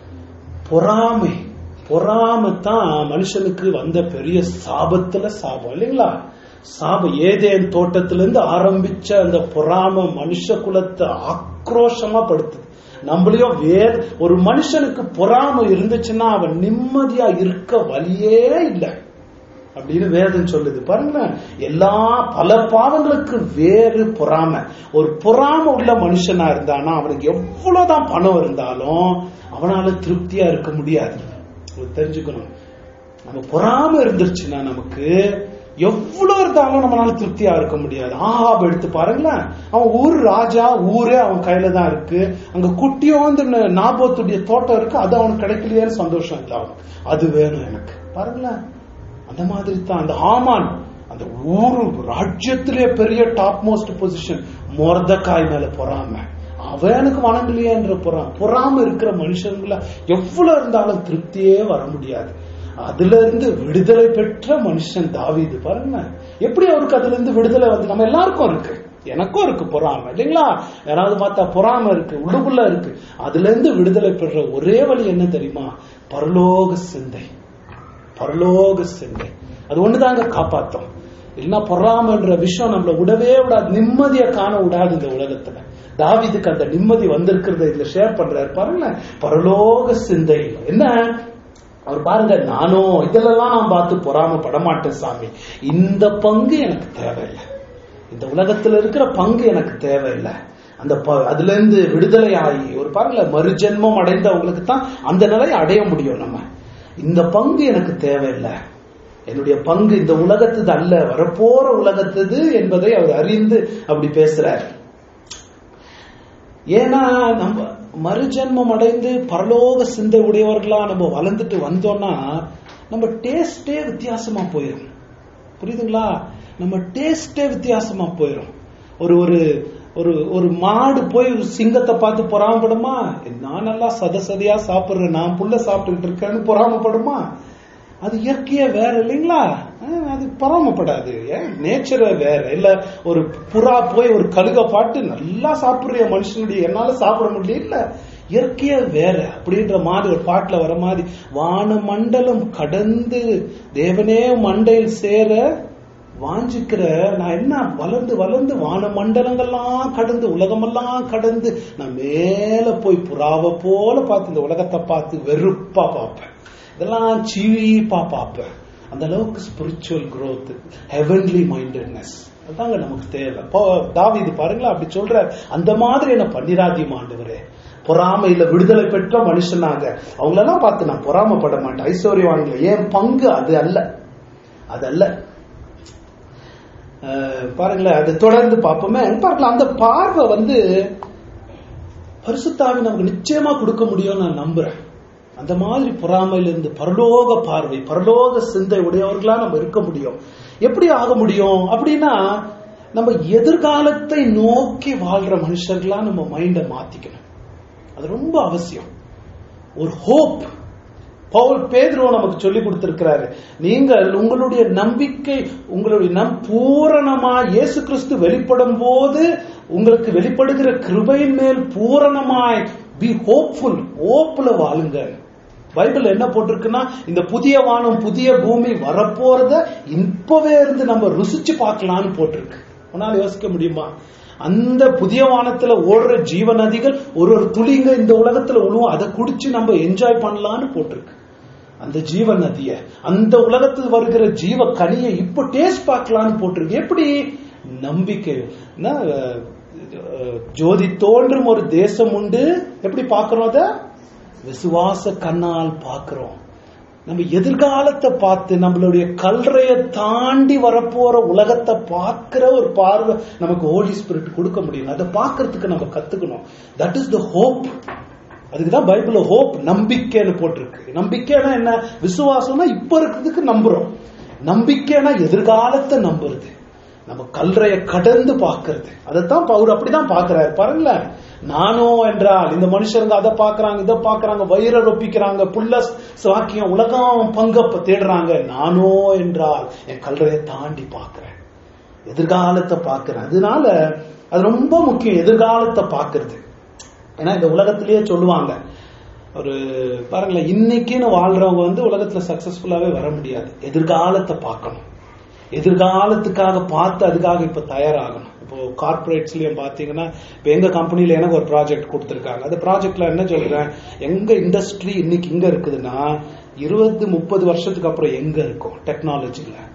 S1: பொறாமை பொறாமை தான் மனுஷனுக்கு வந்த பெரிய சாபத்துல சாபம் இல்லைங்களா சாபம் ஏதேன் தோட்டத்திலிருந்து ஆரம்பிச்ச அந்த பொறாமை மனுஷ குலத்தை ஆக்ரோஷமா படுத்துது நம்மளையும் வேற ஒரு மனுஷனுக்கு பொறாமை இருந்துச்சுன்னா அவன் நிம்மதியா இருக்க வழியே இல்லை அப்படின்னு வேதம் சொல்லுது பாருங்களேன் எல்லா பல பாவங்களுக்கு வேறு பொறாம ஒரு பொறாம உள்ள மனுஷனா இருந்தானா அவனுக்கு எவ்வளவுதான் பணம் இருந்தாலும் அவனால திருப்தியா இருக்க முடியாது உங்களுக்கு தெரிஞ்சுக்கணும் நம்ம பொறாம இருந்துருச்சுன்னா நமக்கு எவ்வளவு இருந்தாலும் நம்மளால திருப்தியா இருக்க முடியாது ஆஹாப் எடுத்து பாருங்களேன் அவன் ஊர் ராஜா ஊரே அவன் கையில தான் இருக்கு அங்க குட்டியோந்து நாபத்துடைய தோட்டம் இருக்கு அது அவனுக்கு கிடைக்கலையேன்னு சந்தோஷம் இல்லை அவனுக்கு அது வேணும் எனக்கு பாருங்களேன் அந்த மாதிரி தான் அந்த ஹாமான் அந்த ஊரு ராஜ்யத்திலே பெரிய டாப் மோஸ்ட் பொசிஷன் மொர்தக்காய் மேல பொறாம அவன் எனக்கு வணங்கலையேன்ற பொறாம பொறாம இருக்கிற மனுஷங்கள எவ்வளவு இருந்தாலும் திருப்தியே வர முடியாது அதுல இருந்து விடுதலை பெற்ற மனுஷன் தாவீது பாருங்க எப்படி அவருக்கு அதுல இருந்து விடுதலை வந்து நம்ம எல்லாருக்கும் இருக்கு எனக்கும் இருக்கு பொறாம இல்லைங்களா யாராவது பார்த்தா பொறாம இருக்கு உள்ளுக்குள்ள இருக்கு அதுல இருந்து விடுதலை பெற ஒரே வழி என்ன தெரியுமா பரலோக சிந்தை பரலோக சிந்தை அது ஒண்ணுதாங்க காப்பாத்தோம் இல்லைன்னா பொறாமன்ற விஷயம் நம்மள விடவே விடாது நிம்மதியை காண விடாது இந்த உலகத்துல தாவிதுக்கு அந்த நிம்மதி வந்திருக்கிறத இதுல ஷேர் பண்றாரு பாருங்க பரலோக சிந்தை என்ன அவர் பாருங்க நானும் இதெல்லாம் நான் பார்த்து பொறாமப்பட மாட்டேன் சாமி இந்த பங்கு எனக்கு தேவையில்லை இந்த உலகத்துல இருக்கிற பங்கு எனக்கு தேவையில்லை அந்த ப- அதுல இருந்து விடுதலை ஆகி ஒரு பாருங்கள மறுஜென்மம் அடைந்தவங்களுக்கு தான் அந்த நிலையை அடைய முடியும் நம்ம இந்த பங்கு எனக்கு தேவையில்லை என்னுடைய பங்கு இந்த உலகத்துது அல்ல வரப்போற உலகத்துது என்பதை அவர் அறிந்து அப்படி பேசுறார் ஏன்னா நம்ம மறுஜென்மம் அடைந்து பரலோக சிந்தை உடையவர்களா நம்ம வளர்ந்துட்டு வந்தோம்னா நம்ம டேஸ்டே வித்தியாசமா போயிடும் புரியுதுங்களா நம்ம டேஸ்டே வித்தியாசமா போயிடும் ஒரு ஒரு ஒரு ஒரு மாடு போய் ஒரு சிங்கத்தை பார்த்து பொறாமப்படுமா நான் நல்லா சத சதையா சாப்பிடுறேன் நான் புல்ல சாப்பிட்டுக்கிட்டு இருக்கேன்னு பொறாமப்படுமா அது இயற்கையே வேற இல்லைங்களா அஹ் அது பொறாமப்படாது ஏன் நேச்சரே வேற இல்ல ஒரு புறா போய் ஒரு கழுக பாட்டு நல்லா சாப்பிடுற மனுஷனுடைய என்னால சாப்பிட முடியல இல்ல இயற்கையே வேற அப்படின்ற மாதிரி ஒரு பாட்டுல வர மாதிரி வான மண்டலம் கடந்து தேவனே மண்டையில் சேர வாஞ்சிக்கிற நான் என்ன வளர்ந்து வளர்ந்து வான மண்டலங்கள்லாம் கடந்து உலகமெல்லாம் கடந்து நான் மேல போய் புறாவை போல பார்த்து இந்த உலகத்தை பார்த்து வெறுப்பா பார்ப்பேன் இதெல்லாம் சீப்பா பார்ப்பேன் அந்த அளவுக்கு ஸ்பிரிச்சுவல் growth ஹெவன்லி மைண்டட்னஸ் அதாங்க நமக்கு தேவை இப்போ தாவீது பாருங்களா அப்படி சொல்ற அந்த மாதிரி என்ன பண்ணிராதியம் ஆண்டவரே பொறாமையில விடுதலை பெற்ற மனுஷனாக அவங்களெல்லாம் பார்த்து நான் பொறாமப்பட மாட்டேன் ஐஸ்வர்யவான்களை ஏன் பங்கு அது அல்ல அது அல்ல அஹ் பாருங்களேன் அதை தொடர்ந்து பார்ப்போமே பாருங்களேன் அந்த பார்வை வந்து பரிசுத்தாவி நமக்கு நிச்சயமா கொடுக்க முடியும்னு நான் நம்புறேன் அந்த மாதிரி பொறாமையிலிருந்து பரலோக பார்வை பரலோக சிந்தை உடையவர்களா நம்ம இருக்க முடியும் எப்படி ஆக முடியும் அப்படின்னா நம்ம எதிர்காலத்தை நோக்கி வாழ்ற மனுஷர்களா நம்ம மைண்டை மாத்திக்கணும் அது ரொம்ப அவசியம் ஒரு ஹோப் பவுல் பேதுருவ நமக்கு சொல்லி கொடுத்திருக்கிறாரு நீங்கள் உங்களுடைய நம்பிக்கை உங்களுடைய நம் பூரணமா இயேசு கிறிஸ்து வெளிப்படும் போது உங்களுக்கு வெளிப்படுகிற கிருபையின் மேல் பூரணமாய் பி ஹோப்ஃபுல் ஹோப்ல வாழுங்க பைபிள் என்ன போட்டிருக்குன்னா இந்த புதிய வானம் புதிய பூமி வரப்போறத இப்பவே இருந்து நம்ம ருசிச்சு பார்க்கலாம்னு போட்டிருக்கு உன்னால யோசிக்க முடியுமா அந்த புதிய வானத்துல ஓடுற ஜீவ நதிகள் ஒரு ஒரு துளிங்க இந்த உலகத்துல விழுவும் அதை குடிச்சு நம்ம என்ஜாய் பண்ணலாம்னு போட்டிருக்கு அந்த ஜீவ நதிய அந்த உலகத்தில் வருகிற ஜீவ கனியை இப்போ டேஸ்ட் பார்க்கலாம்னு போட்டிருக்கு எப்படி நம்பிக்கை என்ன, அஹ், அஹ், ஜோதி தோன்றும் ஒரு தேசம் உண்டு எப்படி பார்க்கிறோம் அத விசுவாச கண்ணால் பார்க்கிறோம் நம்ம எதிர்காலத்தை பார்த்து நம்மளுடைய கல்றைய தாண்டி வரப்போற உலகத்தை பார்க்கிற ஒரு பார்வை நமக்கு ஹோலி ஸ்பிரிட் கொடுக்க முடியும் அதை பார்க்கறதுக்கு நம்ம கத்துக்கணும் தட் இஸ் த ஹோப் அதுக்குதான் பைபிள்ல ஹோப் நம்பிக்கைன்னு போட்டிருக்கு நம்பிக்கைனா என்ன விசுவாசம்னா இப்ப இருக்கிறதுக்கு நம்புறோம் நம்பிக்கைனா எதிர்காலத்தை நம்புறது நம்ம கல்றைய கடந்து பார்க்கிறது அதைத்தான் அவர் அப்படிதான் பார்க்கிறாரு பாருங்களேன் நானோ என்றால் இந்த மனுஷருங்க அதை பார்க்கறாங்க இதை பார்க்கறாங்க வயிறை ரொப்பிக்கிறாங்க புல்ல சாக்கியம் உலகம் பங்கப்ப தேடுறாங்க நானோ என்றால் என் கல்றையை தாண்டி பார்க்கிறேன் எதிர்காலத்தை பார்க்கிறேன் அதனால அது ரொம்ப முக்கியம் எதிர்காலத்தை பார்க்கிறது ஏன்னா இந்த உலகத்திலேயே சொல்லுவாங்க ஒரு பாருங்களேன் இன்னைக்குன்னு வாழ்றவங்க வந்து உலகத்துல சக்சஸ்ஃபுல்லாவே வர முடியாது எதிர்காலத்தை பார்க்கணும் எதிர்காலத்துக்காக பார்த்து அதுக்காக இப்ப தயாராகணும் இப்போ கார்பரேட்ஸ்லயும் பாத்தீங்கன்னா இப்ப எங்க கம்பெனில எனக்கு ஒரு ப்ராஜெக்ட் கொடுத்துருக்காங்க அந்த ப்ராஜெக்ட்ல என்ன சொல்றேன் எங்க இண்டஸ்ட்ரி இன்னைக்கு இங்க இருக்குதுன்னா இருபது முப்பது வருஷத்துக்கு அப்புறம் எங்க இருக்கும் டெக்னாலஜில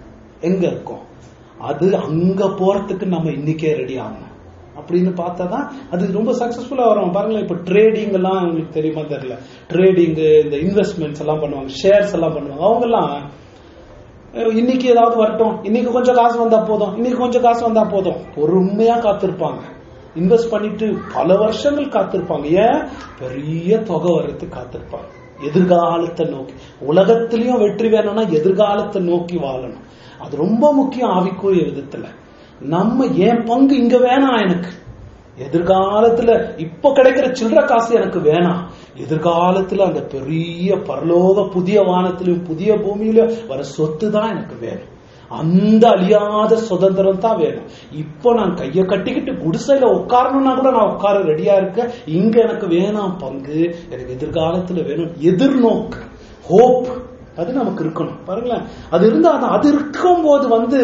S1: எங்க இருக்கோம் அது அங்க போறதுக்கு நம்ம இன்னைக்கே ரெடி ஆகணும் அப்படின்னு பார்த்தா தான் அது ரொம்ப சக்சஸ்ஃபுல்லா வரும் பாருங்களேன் இப்ப ட்ரேடிங் எல்லாம் உங்களுக்கு தெரியுமா தெரியல ட்ரேடிங் இந்த இன்வெஸ்ட்மெண்ட்ஸ் எல்லாம் பண்ணுவாங்க ஷேர்ஸ் எல்லாம் பண்ணுவாங்க அவங்க எல்லாம் அஹ் இன்னைக்கு ஏதாவது வரட்டும் இன்னைக்கு கொஞ்சம் காசு வந்தா போதும் இன்னைக்கு கொஞ்சம் காசு வந்தா போதும் பொறுமையா காத்திருப்பாங்க இன்வெஸ்ட் பண்ணிட்டு பல வருஷங்கள் காத்திருப்பாங்க ஏன் பெரிய தொகை வர்றதுக்கு காத்திருப்பாங்க எதிர்காலத்தை நோக்கி உலகத்திலயும் வெற்றி வேணும்னா எதிர்காலத்தை நோக்கி வாழணும் அது ரொம்ப முக்கியம் ஆவிக்குரிய விதத்துல நம்ம என் பங்கு இங்க வேணாம் எனக்கு எதிர்காலத்துல இப்ப கிடைக்கிற சில்லற காசு எனக்கு வேணாம் எதிர்காலத்துல அந்த பெரிய பரலோக புதிய வானத்திலும் புதிய பூமியில வர சொத்து தான் எனக்கு வேணும் அந்த அழியாத சுதந்திரம் தான் வேணும் இப்போ நான் கைய கட்டிக்கிட்டு குடிசையில உட்காரணும்னா கூட நான் உட்கார ரெடியா இருக்கேன் இங்க எனக்கு வேணாம் பங்கு எனக்கு எதிர்காலத்துல வேணும் எதிர்நோக்கு ஹோப் அது நமக்கு இருக்கணும் பாருங்களேன் அது இருந்தா அது- அது இருக்கும் போது வந்து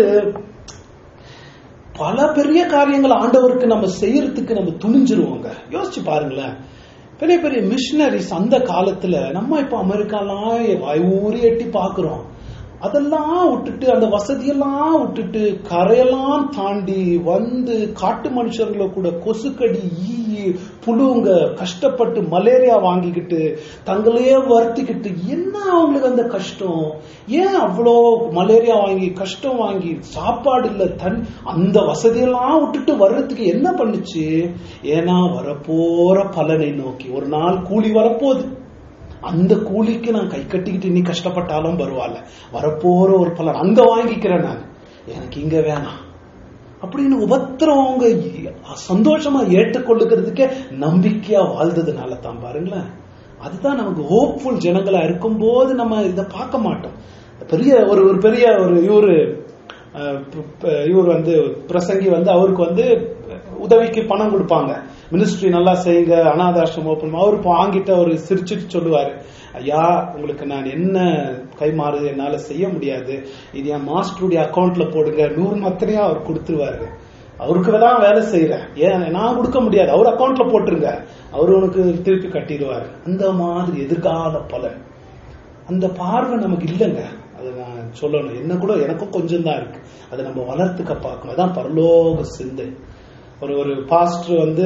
S1: பல பெரிய காரியங்களை ஆண்டவருக்கு நம்ம செய்யறதுக்கு நம்ம துணிஞ்சிருவோங்க யோசிச்சு பாருங்களேன் பெரிய பெரிய மிஷினரிஸ் அந்த காலத்துல நம்ம இப்ப அமெரிக்காலாம் வாய் ஊறி எட்டி பாக்குறோம் அதெல்லாம் விட்டுட்டு அந்த வசதியெல்லாம் விட்டுட்டு கரையெல்லாம் தாண்டி வந்து காட்டு மனுஷர்களை கூட கொசுக்கடி ஈ புழுங்க கஷ்டப்பட்டு மலேரியா வாங்கிக்கிட்டு தங்களையே வருத்திக்கிட்டு என்ன அவங்களுக்கு அந்த கஷ்டம் ஏன் அவ்வளோ மலேரியா வாங்கி கஷ்டம் வாங்கி சாப்பாடு இல்ல தன் அந்த வசதியெல்லாம் விட்டுட்டு வர்றதுக்கு என்ன பண்ணுச்சு ஏன்னா வரப்போற பலனை நோக்கி ஒரு நாள் கூலி வரப்போகுது அந்த கூலிக்கு நான் கை கட்டிக்கிட்டு நீ கஷ்டப்பட்டாலும் பரவாயில்ல வரப்போற ஒரு பலன் அங்க வாங்கிக்கிறேன் நான் எனக்கு இங்க வேணாம் அப்படின்னு உபத்திரம் அவங்க சந்தோஷமா ஏற்றுக்கொள்ளுகிறதுக்கே நம்பிக்கையா வாழ்ந்ததுனால தான் பாருங்களேன் அதுதான் நமக்கு ஹோப்ஃபுல் ஜனங்களா இருக்கும்போது நம்ம இதை பார்க்க மாட்டோம் பெரிய ஒரு ஒரு பெரிய ஒரு இவரு அஹ், ப- ப- இவர் வந்து பிரசங்கி வந்து அவருக்கு வந்து உதவிக்கு பணம் கொடுப்பாங்க மினிஸ்ட்ரி நல்லா செய்யுங்க அனாதாசிரம் ஓப்பன் அவர் வாங்கிட்டு அவர் சிரிச்சிட்டு சொல்லுவாரு ஐயா உங்களுக்கு நான் என்ன கைமாறு என்னால செய்ய முடியாது இது என் மாஸ்டருடைய அக்கவுண்ட்ல போடுங்க நூறு மத்தனையா அவர் கொடுத்துருவாரு அவருக்கு தான் வேலை செய்யறேன் ஏன் நான் கொடுக்க முடியாது அவர் அக்கவுண்ட்ல போட்டுருங்க அவர் உனக்கு திருப்பி கட்டிடுவாரு அந்த மாதிரி எதிர்கால பலன் அந்த பார்வை நமக்கு இல்லைங்க அது நான் சொல்லணும் என்ன கூட எனக்கும் கொஞ்சம் தான் இருக்கு அதை நம்ம வளர்த்துக்க பார்க்கணும் அதான் பரலோக சிந்தை ஒரு ஒரு பாஸ்டர் வந்து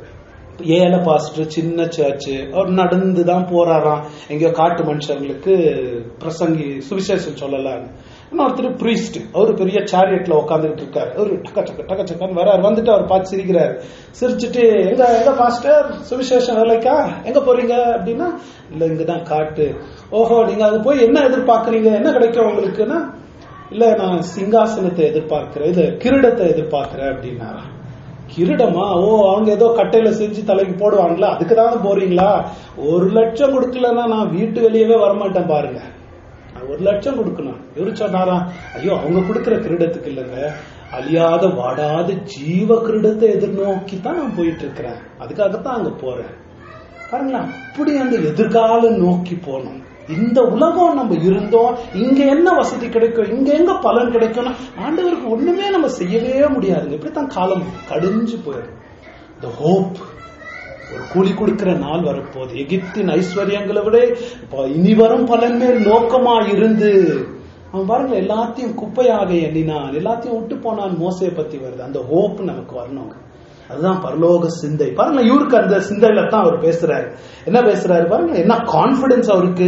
S1: ஏழை பாஸ்டர் சின்ன சர்ச்சு அவர் நடந்து தான் போறாராம் எங்கேயோ காட்டு மனுஷங்களுக்கு பிரசங்கி சுவிசேஷம் சொல்லலாம் இன்னொருத்தர் பிரீஸ்ட் அவரு பெரிய சாரியட்ல உட்காந்துட்டு இருக்காரு அவரு டக்க டக்க டக்க டக்கன்னு வராரு வந்துட்டு அவர் பார்த்து சிரிக்கிறாரு சிரிச்சுட்டு எங்க எங்க பாஸ்டர் சுவிசேஷம் வேலைக்கா எங்க போறீங்க அப்படின்னா இல்ல இங்கதான் காட்டு ஓஹோ நீங்க அது போய் என்ன எதிர்பார்க்கறீங்க என்ன கிடைக்கும் உங்களுக்குன்னா இல்ல நான் சிங்காசனத்தை எதிர்பார்க்கிறேன் இது கிரீடத்தை எதிர்பார்க்கிறேன் அப்படின்னாரா கிரீடமா ஓ அவங்க ஏதோ கட்டையில செஞ்சு தலைக்கு போடுவாங்களா அதுக்கு தானே போறீங்களா ஒரு லட்சம் கொடுக்கலன்னா நான் வீட்டு வெளியவே வரமாட்டேன் பாருங்க நான் ஒரு லட்சம் கொடுக்கணும் இவரு சொன்னாரா ஐயோ அவங்க கொடுக்கிற கிரீடத்துக்கு இல்லைங்க அழியாத வாடாத ஜீவ கிரீடத்தை எதிர்நோக்கி தான் நான் போயிட்டு இருக்கிறேன் அதுக்காகத்தான் அங்க போறேன் பாருங்களேன் அப்படி அந்த எதிர்காலம் நோக்கி போகணும் இந்த உலகம் நம்ம இருந்தோம் இங்க என்ன வசதி கிடைக்கும் இங்க எங்க பலன் கிடைக்கும்னா ஆண்டவருக்கு ஒண்ணுமே நம்ம செய்யவே முடியாதுங்க இப்படித்தான் காலம் கடிஞ்சு போயிடும் the hope ஒரு கூலி கொடுக்கிற நாள் வரப்போகுது எகிப்தின் ஐஸ்வர்யங்களை விட இப்ப இனி வரும் பலன் மேல் நோக்கமா இருந்து அவன் பாருங்க எல்லாத்தையும் குப்பையாக எண்ணினான் எல்லாத்தையும் விட்டு போனான் மோசையை பத்தி வருது அந்த ஹோப் நமக்கு வரணுங்க அதுதான் பரலோக சிந்தை பாருங்க இவருக்கு அந்த சிந்தையில தான் அவர் பேசுறாரு என்ன பேசுறாரு பாருங்க என்ன கான்பிடன்ஸ் அவருக்கு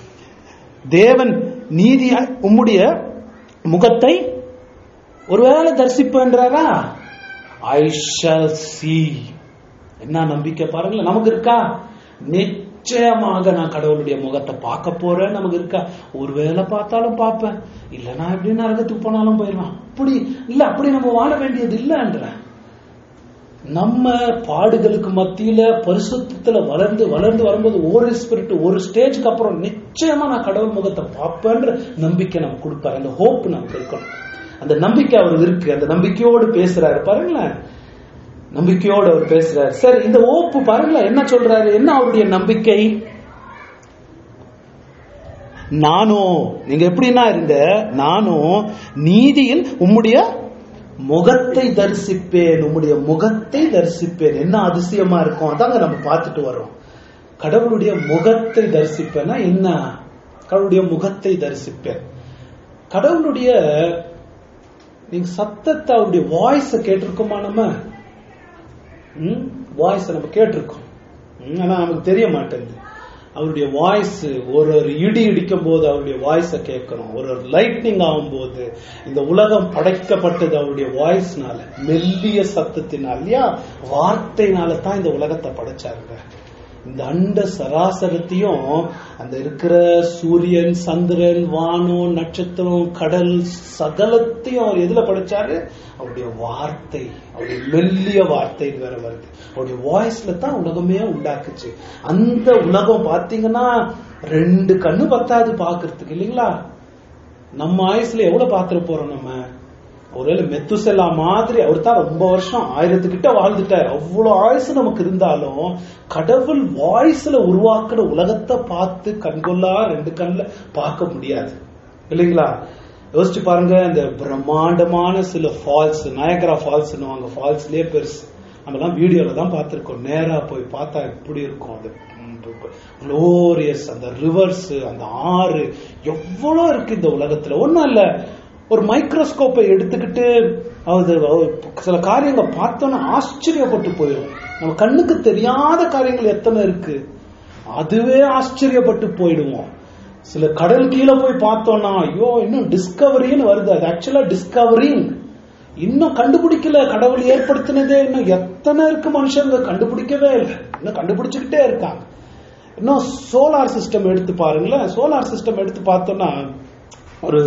S1: தேவன் நீதியா உம்முடைய முகத்தை ஒருவேளை தரிசிப்பேன்றாரா ஐ ஷால் see என்ன நம்பிக்கை பாருங்களேன் நமக்கு இருக்கா நிச்சயமாக நான் கடவுளுடைய முகத்தை பார்க்க போறேன் நமக்கு இருக்கா ஒருவேளை பார்த்தாலும் பார்ப்பேன் இல்லைன்னா எப்படி நரகத்துக்கு போனாலும் போயிடலாம் அப்படி இல்ல அப்படி நம்ம வாழ வேண்டியது இல்லைன்றேன் நம்ம பாடுகளுக்கு மத்தியில பரிசுத்தத்துல வளர்ந்து வளர்ந்து வரும்போது ஒரு ஸ்பிரிட் ஒரு ஸ்டேஜ்க்கு அப்புறம் நிச்சயமா நான் கடவுள் முகத்தை பார்ப்பேன்ற நம்பிக்கை நம்ம கொடுப்பாரு அந்த ஹோப் நமக்கு இருக்கணும் அந்த நம்பிக்கை அவர் இருக்கு அந்த நம்பிக்கையோடு பேசுறாரு பாருங்களேன் நம்பிக்கையோடு அவர் பேசுறாரு சரி இந்த ஓப்பு பாருங்களேன் என்ன சொல்றாரு என்ன அவருடைய நம்பிக்கை நானும் நீங்க எப்படின்னா இருந்த நானும் நீதியில் உம்முடைய முகத்தை தரிசிப்பேன் உம்முடைய முகத்தை தரிசிப்பேன் என்ன அதிசயமா இருக்கும் அதாங்க நம்ம பார்த்துட்டு வரோம் கடவுளுடைய முகத்தை தரிசிப்பேன்னா என்ன கடவுளுடைய முகத்தை தரிசிப்பேன் கடவுளுடைய நீங்க சத்தத்தை அவருடைய வாய்ஸ கேட்டிருக்கோமா நம்ம வாய்ஸ் நம்ம கேட்டிருக்கோம் ம், ஆனா நமக்கு தெரிய மாட்டேங்குது அவருடைய வாய்ஸ் ஒரு ஒரு இடி இடிக்கும் போது அவருடைய வாய்ஸ கேட்கணும் ஒரு ஒரு லைட்னிங் ஆகும்போது இந்த உலகம் படைக்கப்பட்டது அவருடைய வாய்ஸ்னால மெல்லிய சத்தத்தினால் இல்லையா வார்த்தைனால தான் இந்த உலகத்தை படைச்சாருங்க இந்த அண்ட சராசரத்தையும் அந்த இருக்கிற சூரியன் சந்திரன் வானம் நட்சத்திரம் கடல் சகலத்தையும் அவர் எதுல படைச்சாரு அவருடைய வார்த்தை அவருடைய மெல்லிய வார்த்தை வேற வருது அவருடைய வாய்ஸ்ல தான் உலகமே உண்டாக்குச்சு அந்த உலகம் பாத்தீங்கன்னா ரெண்டு கண்ணு பத்தாது பாக்குறதுக்கு இல்லைங்களா நம்ம ஆயுஸ்ல எவ்வளவு பாத்துற போறோம் நம்ம ஒருவேளை மெத்துசெல்லா மாதிரி அவர் தான் ரொம்ப வருஷம் ஆயிரத்துக்கிட்ட வாழ்ந்துட்டார் அவ்வளவு ஆயுசு நமக்கு இருந்தாலும் கடவுள் வாய்ஸ்ல உருவாக்குன உலகத்தை பார்த்து கண்கொள்ளா ரெண்டு கண்ணுல பார்க்க முடியாது இல்லைங்களா யோசிச்சு பாருங்க இந்த பிரம்மாண்டமான சில ஃபால்ஸ் நயகரா ஃபால்ஸ் ஃபால்ஸ்லயே பெருசு நம்மலாம் வீடியோல தான் பார்த்திருக்கோம் நேரா போய் பார்த்தா எப்படி இருக்கும் அது குளோரியஸ் அந்த ரிவர்ஸ் அந்த ஆறு எவ்வளவு இருக்கு இந்த உலகத்துல ஒண்ணும் இல்ல ஒரு மைக்ரோஸ்கோப்பை எடுத்துக்கிட்டு அது அது சில காரியங்களை பார்த்தோன்னா ஆச்சரியப்பட்டு போயிடும் நம்ம கண்ணுக்கு தெரியாத காரியங்கள் எத்தனை இருக்கு அதுவே ஆச்சரியப்பட்டு போயிடுவோம் சில கடல் கீழே போய் பார்த்தோம்னா ஐயோ இன்னும் டிஸ்கவரின்னு வருது அது ஆக்சுவலா டிஸ்கவரிங் இன்னும் கண்டுபிடிக்கல கடவுள் ஏற்படுத்தினதே இன்னும் எத்தனை இருக்கு மனுஷங்க கண்டுபிடிக்கவே இல்லை இன்னும் கண்டுபிடிச்சுக்கிட்டே இருக்காங்க இன்னும் சோலார் சிஸ்டம் எடுத்து பாருங்களேன் சோலார் சிஸ்டம் எடுத்து பார்த்தோம்னா ஒரு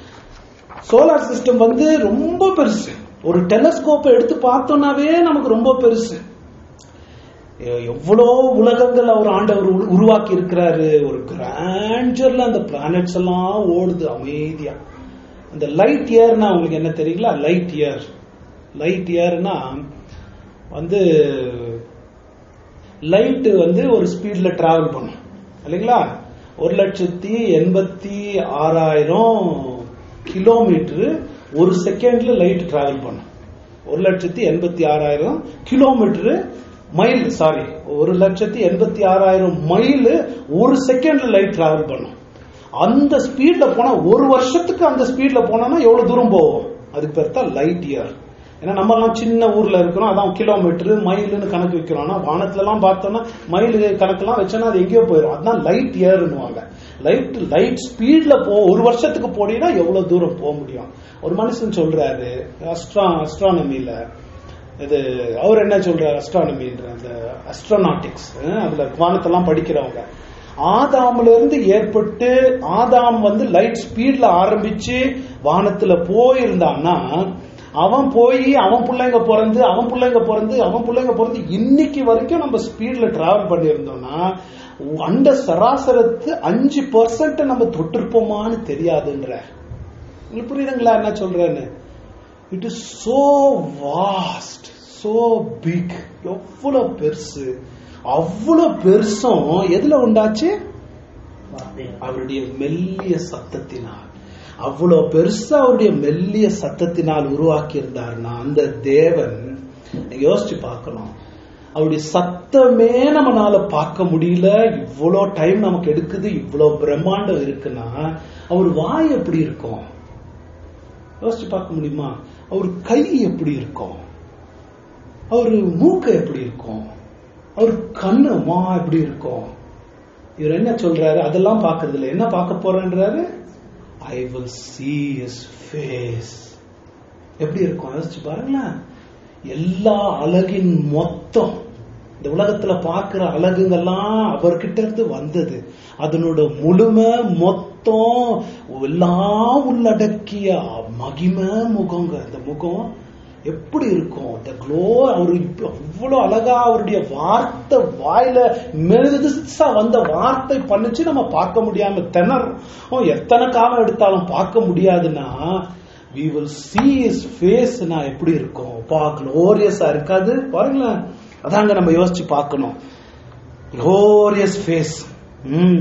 S1: சோலார் சிஸ்டம் வந்து ரொம்ப பெருசு ஒரு டெலஸ்கோப்பை எடுத்து பார்த்தோம்னாவே நமக்கு ரொம்ப பெருசு எ- எவ்வளோ உலகங்கள் அவர் ஆண்டவர் உரு- உருவாக்கி இருக்கிறாரு ஒரு கிராண்டர்ல அந்த பிளானட்ஸ் எல்லாம் ஓடுது அமைதியா அந்த லைட் இயர்னா உங்களுக்கு என்ன தெரியுங்களா லைட் இயர் லைட் இயர்னா வந்து லைட் வந்து ஒரு ஸ்பீட்ல டிராவல் பண்ணும் இல்லைங்களா ஒரு லட்சத்தி எண்பத்தி ஆறாயிரம் கிலோமீட்டர் ஒரு செகண்ட்ல லைட் டிராவல் பண்ணும் ஒரு லட்சத்தி எண்பத்தி ஆறாயிரம் கிலோமீட்டர் மைல் சாரி ஒரு லட்சத்தி எண்பத்தி ஆறாயிரம் மைல் ஒரு செகண்ட்ல லைட் டிராவல் பண்ணும் அந்த ஸ்பீட்ல போனா ஒரு வருஷத்துக்கு அந்த ஸ்பீட்ல போனோம்னா எவ்வளவு தூரம் போவோம் அதுக்கு பேர் தான் லைட் இயர் ஏன்னா நம்ம எல்லாம் சின்ன ஊர்ல இருக்கிறோம் அதான் கிலோமீட்டர் மைலுன்னு கணக்கு வைக்கிறோம் ஆனா வானத்துல எல்லாம் பார்த்தோம்னா மைல் கணக்கெல்லாம் வச்சோன்னா அது எங்கேயோ போயிடும் அதுதான் லைட் இயர்னுவாங்க லைட் லைட் ஸ்பீட்ல போ ஒரு வருஷத்துக்கு போனீங்கன்னா எவ்வளவு தூரம் போக முடியும் ஒரு மனுஷன் சொல்றாரு அஸ்ட்ரா அஸ்ட்ரானமில இது அவர் என்ன சொல்றாரு அஸ்ட்ரானமின்ற அந்த அஸ்ட்ரோநாட்டிக்ஸ் அதுல வானத்தெல்லாம் படிக்கிறவங்க ஆதாம்ல இருந்து ஏற்பட்டு ஆதாம் வந்து லைட் ஸ்பீட்ல ஆரம்பிச்சு வானத்துல போயிருந்தான்னா அவன் போய் அவன் பிள்ளைங்க பிறந்து அவன் பிள்ளைங்க பிறந்து அவன் பிள்ளைங்க பிறந்து இன்னைக்கு வரைக்கும் நம்ம ஸ்பீட்ல டிராவல் பண்ணியிருந்தோம்னா அண்ட சராசரத்து அஞ்சு பர்சன்ட் நம்ம தொட்டிருப்போமான்னு தெரியாதுன்ற உங்களுக்கு புரியுதுங்களா என்ன சொல்றேன்னு it is so vast so big எவ்வளவு பெருசு அவ்வளவு பெருசும் எதுல உண்டாச்சு
S2: வார்த்தை
S1: அவருடைய மெல்லிய சத்தத்தினால் அவ்வளவு பெருசா அவருடைய மெல்லிய சத்தத்தினால் உருவாக்கி இருந்தாருன்னா அந்த தேவன் நீங்க யோசிச்சு பார்க்கணும் அவருடைய சத்தமே நம்மனால பார்க்க முடியல இவ்வளோ டைம் நமக்கு எடுக்குது இவ்வளவு பிரம்மாண்டம் இருக்குன்னா அவர் வாய் எப்படி இருக்கும் யோசிச்சு பார்க்க முடியுமா அவர் கை எப்படி இருக்கும் அவர் மூக்கு எப்படி இருக்கும் அவர் கண்ணு மா எப்படி இருக்கும் இவர் என்ன சொல்றாரு அதெல்லாம் பார்க்கறது இல்லை என்ன பார்க்க போறேன்றாரு I will see his face எப்படி இருக்கும் யோசிச்சு பாருங்களேன் எல்லா அழகின் மொத்தம் இந்த உலகத்துல பார்க்கிற அழகுங்கெல்லாம் அவர்கிட்ட இருந்து வந்தது அதனோட முழுமை மொத்தம் எல்லாம் உள்ளடக்கிய மகிமை முகங்க அந்த முகம் எப்படி இருக்கும் the glow அவர் இப்ப அவ்வளவு அழகா அவருடைய வார்த்தை வாயில மெழுதுசா வந்த வார்த்தை பண்ணுச்சு நம்ம பார்க்க முடியாம திணறோம் எத்தனை காலம் எடுத்தாலும் பார்க்க முடியாதுன்னா we will see his face நான் எப்படி இருக்கும் பா glorious-ஆ இருக்காது பாருங்களேன் அதாங்க நம்ம யோசிச்சு பார்க்கணும் glorious face ம்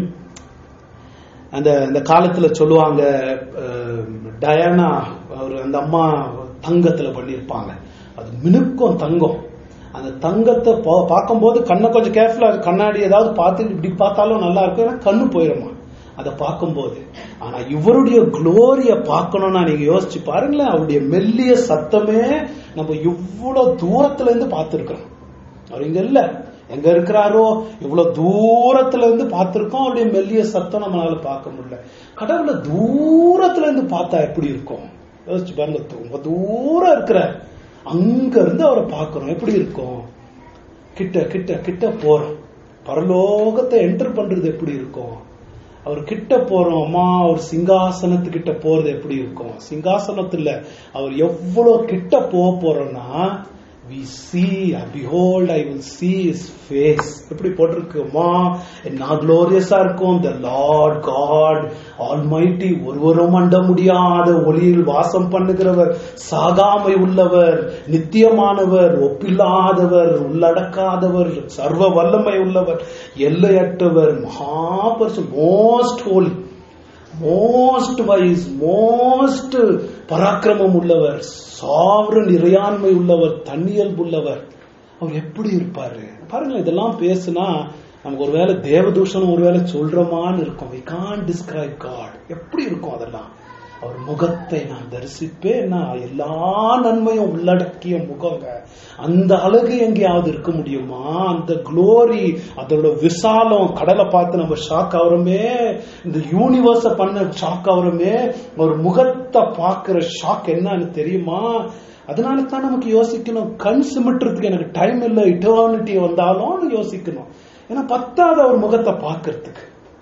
S1: அந்த அந்த காலத்துல சொல்லுவாங்க அஹ், டயானா அவர் அந்த அம்மா தங்கத்துல பண்ணியிருப்பாங்க அது மினுக்கும் தங்கம் அந்த தங்கத்தை பா- பார்க்கும்போது கண்ணை கொஞ்சம் கேர்ஃபுல்லா கண்ணாடி ஏதாவது பார்த்து இப்படி பார்த்தாலும் நல்லா இருக்கும் ஏன்னா கண்ணு போயிடுமா அதை பார்க்கும்போது ஆனா இவருடைய குளோரிய பார்க்கணும்னா நீங்க யோசிச்சு பாருங்களேன் அவருடைய மெல்லிய சத்தமே நம்ம இவ்வளவு தூரத்துல இருந்து பார்த்திருக்கிறோம் அவர் இங்க இல்ல எங்க இருக்கிறாரோ இவ்வளவு தூரத்துல இருந்து பார்த்திருக்கோம் அவருடைய மெல்லிய சத்தம் நம்மளால பார்க்க முடியல கடவுளை தூரத்துல இருந்து பார்த்தா எப்படி இருக்கும் யோசிச்சு பாருங்க ரொம்ப தூரம் இருக்கிற அங்க இருந்து அவரை பார்க்கிறோம் எப்படி இருக்கும் கிட்ட கிட்ட கிட்ட போறோம் பரலோகத்தை என்டர் பண்றது எப்படி இருக்கும் அவர் கிட்ட போறோம் அம்மா அவர் சிங்காசனத்துக்கிட்ட போறது எப்படி இருக்கும் சிங்காசனத்துல அவர் எவ்வளவு கிட்ட போக போறோம்னா we see behold i will see his face எப்படி போட்டிருக்குமா என்ன குளோரியஸா இருக்கும் the lord god almighty ஒருவரும் அண்ட முடியாத ஒளியில் வாசம் பண்ணுகிறவர் சாகாமை உள்ளவர் நித்தியமானவர் ஒப்பில்லாதவர் உள்ளடக்காதவர் சர்வ வல்லமை உள்ளவர் எல்லையற்றவர் மகாபரிசு most holy most wise most பராக்கிரமம் உள்ளவர் சாவரன் இறையாண்மை உள்ளவர் தன்னியல்பு உள்ளவர் அவர் எப்படி இருப்பாரு பாருங்க இதெல்லாம் பேசுனா நமக்கு ஒருவேளை தேவதூஷணம் ஒருவேளை சொல்றோமான்னு இருக்கும் வி கான் டிஸ்கிரைப் காட் எப்படி இருக்கும் அதெல்லாம் அவர் முகத்தை நான் தரிசிப்பேன்னா எல்லா நன்மையும் உள்ளடக்கிய முகங்க அந்த அழகு எங்கேயாவது இருக்க முடியுமா அந்த குளோரி அதோட விசாலம் கடலை பார்த்து நம்ம ஷாக் ஆகுறோமே இந்த யூனிவர்ஸ பண்ண ஷாக் ஆகுறோமே ஒரு முகத்தை பார்க்கிற ஷாக் என்னன்னு தெரியுமா அதனால தான் நமக்கு யோசிக்கணும் கண் சிமிட்டுறதுக்கு எனக்கு டைம் இல்லை இட்டர்னிட்டி வந்தாலும் யோசிக்கணும் ஏன்னா பத்தாத ஒரு முகத்தை பார்க்கறதுக்கு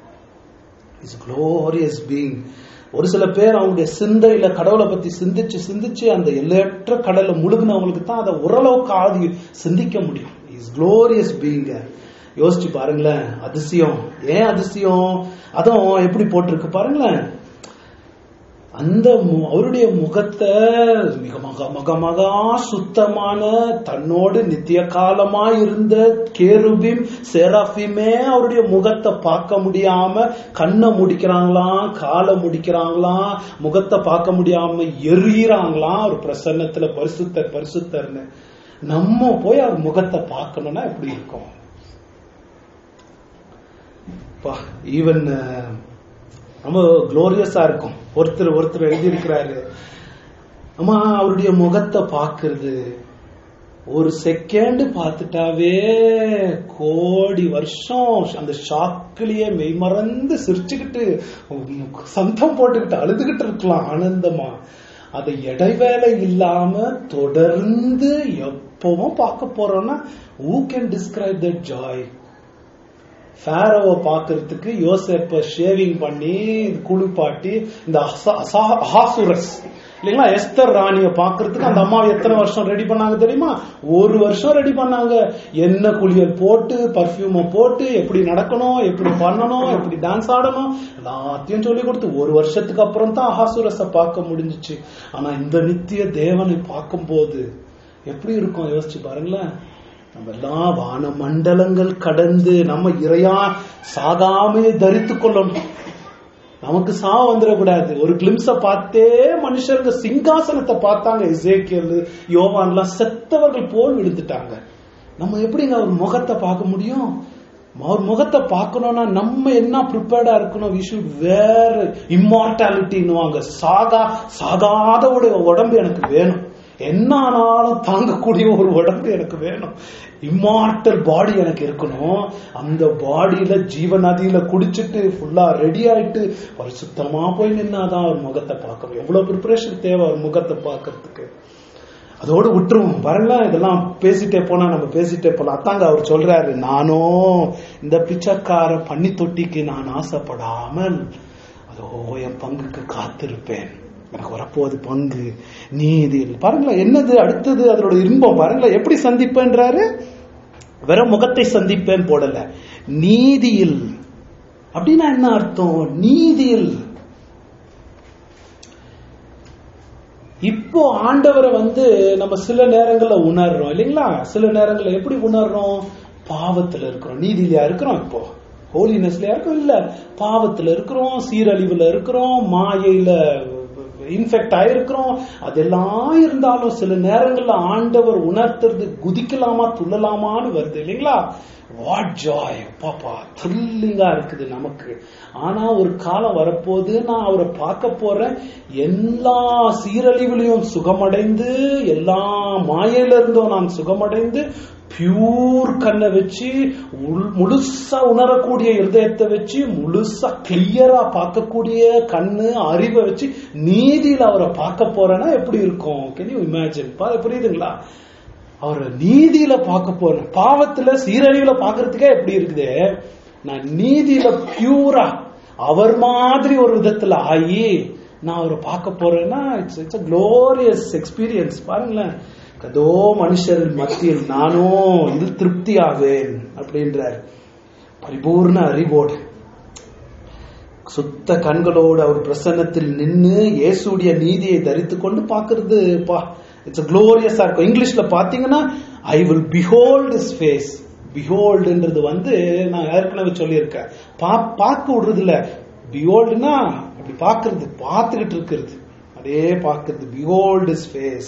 S1: இஸ் glorious பீங் ஒரு சில பேர் அவங்களுடைய சிந்தையில கடவுளை பத்தி சிந்திச்சு சிந்திச்சு அந்த எல்லையற்ற கடலை முழுகினவங்களுக்கு தான் அதை ஓரளவுக்கு ஆதி சிந்திக்க முடியும் இஸ் glorious பீங்க யோசிச்சு பாருங்களேன் அதிசயம் ஏன் அதிசயம் அதுவும் எப்படி போட்டிருக்கு பாருங்களேன் அந்த மு- அவருடைய முகத்தை மிக மக மக மகா சுத்தமான தன்னோடு நித்திய காலமா இருந்த கேருபிம் சேராஃபிமே அவருடைய முகத்தை பார்க்க முடியாம கண்ணை முடிக்கிறாங்களாம் காலை முடிக்கிறாங்களாம் முகத்தை பார்க்க முடியாம எரியிறாங்களாம் ஒரு பிரசன்னத்துல பரிசுத்தர் பரிசுத்தர்னு நம்ம போய் அவர் முகத்தை பார்க்கணும்னா எப்படி இருக்கும் ஈவன் ரொம்ப குளோரியஸா இருக்கும் ஒருத்தர் ஒருத்தர் எழுதியிருக்கிறாரு அம்மா அவருடைய முகத்தை பார்க்கிறது ஒரு செகண்ட் பார்த்துட்டாவே கோடி வருஷம் அந்த ஷாக்கிலேயே மெய்மறந்து சிரிச்சுக்கிட்டு சந்தம் போட்டுக்கிட்டு அழுதுகிட்டு இருக்கலாம் ஆனந்தமா அதை இடைவேளை இல்லாம தொடர்ந்து எப்பவும் பார்க்க போறோம்னா who can describe that joy ஃபேரோவை பார்க்கறதுக்கு யோசேப்ப ஷேவிங் பண்ணி குளிப்பாட்டி இந்த அசா- அசா- அஹாசுரஸ் இல்லைங்களா எஸ்தர் ராணிய பார்க்கறதுக்கு அந்த அம்மா எத்தனை வருஷம் ரெடி பண்ணாங்க தெரியுமா ஒரு வருஷம் ரெடி பண்ணாங்க என்ன குளியல் போட்டு பர்ஃபியூமை போட்டு எப்படி நடக்கணும் எப்படி பண்ணணும் எப்படி டான்ஸ் ஆடணும் எல்லாத்தையும் சொல்லி கொடுத்து ஒரு வருஷத்துக்கு அப்புறம் தான் அஹாசுரஸ பார்க்க முடிஞ்சுச்சு ஆனா இந்த நித்திய தேவனை பார்க்கும்போது எப்படி இருக்கும் யோசிச்சு பாருங்களேன் நம்ம எல்லாம் வான மண்டலங்கள் கடந்து நம்ம இறையா சாகாமையை தரித்து கொள்ளணும் நமக்கு சாவு வந்துடக்கூடாது ஒரு கிளிம்ஸ பார்த்தே மனுஷருங்க சிங்காசனத்தை பார்த்தாங்க இசேக்கியல் யோவான்லாம் செத்தவர்கள் போல் விழுந்துட்டாங்க நம்ம எப்படிங்க அவர் முகத்தை பார்க்க முடியும் அவர் முகத்தை பார்க்கணும்னா நம்ம என்ன ப்ரிப்பேர்டா இருக்கணும் வி ஷுட் வேர் இம்மார்டாலிட்டின்னுவாங்க சாகா சாகாத ஒரு உடம்பு எனக்கு வேணும் என்ன ஆனாலும் தாங்கக்கூடிய ஒரு உடம்பு எனக்கு வேணும் இம்மார்டல் பாடி எனக்கு இருக்கணும் அந்த பாடியில ஜீவ நதியில குடிச்சிட்டு ஃபுல்லா ரெடி ஆயிட்டு பரிசுத்தமா போய் நின்னாதான் அவர் முகத்தை பார்க்கணும் எவ்வளவு ப்ரிப்பரேஷன் தேவை அவர் முகத்தை பார்க்கறதுக்கு அதோடு விட்டுருவோம் வரல இதெல்லாம் பேசிட்டே போனா நம்ம பேசிட்டே போலாம் அத்தாங்க அவர் சொல்றாரு நானும் இந்த பிச்சைக்கார பண்ணி தொட்டிக்கு நான் ஆசைப்படாமல் அதோ என் பங்குக்கு காத்திருப்பேன் எனக்கு வரப்போகுது பங்கு நீதி பாருங்களேன் என்னது அடுத்தது அதோட இன்பம் பாருங்களேன் எப்படி சந்திப்பேன்றாரு வெறும் முகத்தை சந்திப்பேன் போடல நீதியில் அப்படின்னா என்ன அர்த்தம் நீதியில் இப்போ ஆண்டவரை வந்து நம்ம சில நேரங்கள்ல உணர்றோம் இல்லைங்களா சில நேரங்கள்ல எப்படி உணர்றோம் பாவத்துல இருக்கிறோம் நீதியிலயா இருக்கிறோம் இப்போ ஹோலினஸ்லயா இருக்கோம் இல்ல பாவத்துல இருக்கிறோம் சீரழிவுல இருக்கிறோம் மாயையில இன்ஃபெக்ட் ஆயிருக்கிறோம் அதெல்லாம் இருந்தாலும் சில நேரங்கள்ல ஆண்டவர் உணர்த்துறது குதிக்கலாமா துள்ளலாமான்னு வருது இல்லைங்களா வாட் ஜாய் பாப்பா த்ரில்லிங்கா இருக்குது நமக்கு ஆனா ஒரு காலம் வரப்போது நான் அவரை பார்க்க போறேன் எல்லா சீரழிவுலையும் சுகமடைந்து எல்லா மாயையில இருந்தும் நான் சுகமடைந்து பியூர் கண்ணை வச்சு உள்- முழுசா உணரக்கூடிய இருதயத்தை வச்சு முழுசா கிளியரா பார்க்கக்கூடிய கண்ணு அறிவை வச்சு நீதியில அவரை பார்க்க போறேன்னா எப்படி இருக்கும் கேன் யூ இமேஜின் புரியுதுங்களா அவரை நீதியில பார்க்க போறேன் பாவத்துல சீரழிவுல பார்க்கறதுக்கே எப்படி இருக்குது நான் நீதியில பியூரா அவர் மாதிரி ஒரு விதத்துல ஆகி நான் அவரை பார்க்க போறேன்னா it's it's a glorious experience பாருங்களேன் கதோ மனுஷர் மத்தியில் நானும் இது திருப்தி ஆவேன் அப்படின்றார் பரிபூர்ண அறிவோடு சுத்த கண்களோடு அவர் பிரசன்னத்தில் நின்னு இயேசுடைய நீதியை தரித்து கொண்டு பாக்குறது பா இட்ஸ் க்ளோரியஸா இருக்கும் இங்கிலீஷ்ல பாத்தீங்கன்னா I will behold his face பிஹோல்டுன்றது வந்து நான் ஏற்கனவே சொல்லியிருக்கேன் பா பார்க்க விடுறது இல்ல பிஹோல்டுனா அப்படி பார்க்கிறது பார்த்துக்கிட்டு இருக்கிறது அப்படியே பார்க்கிறது பிஹோல்ட் இஸ் ஃபேஸ்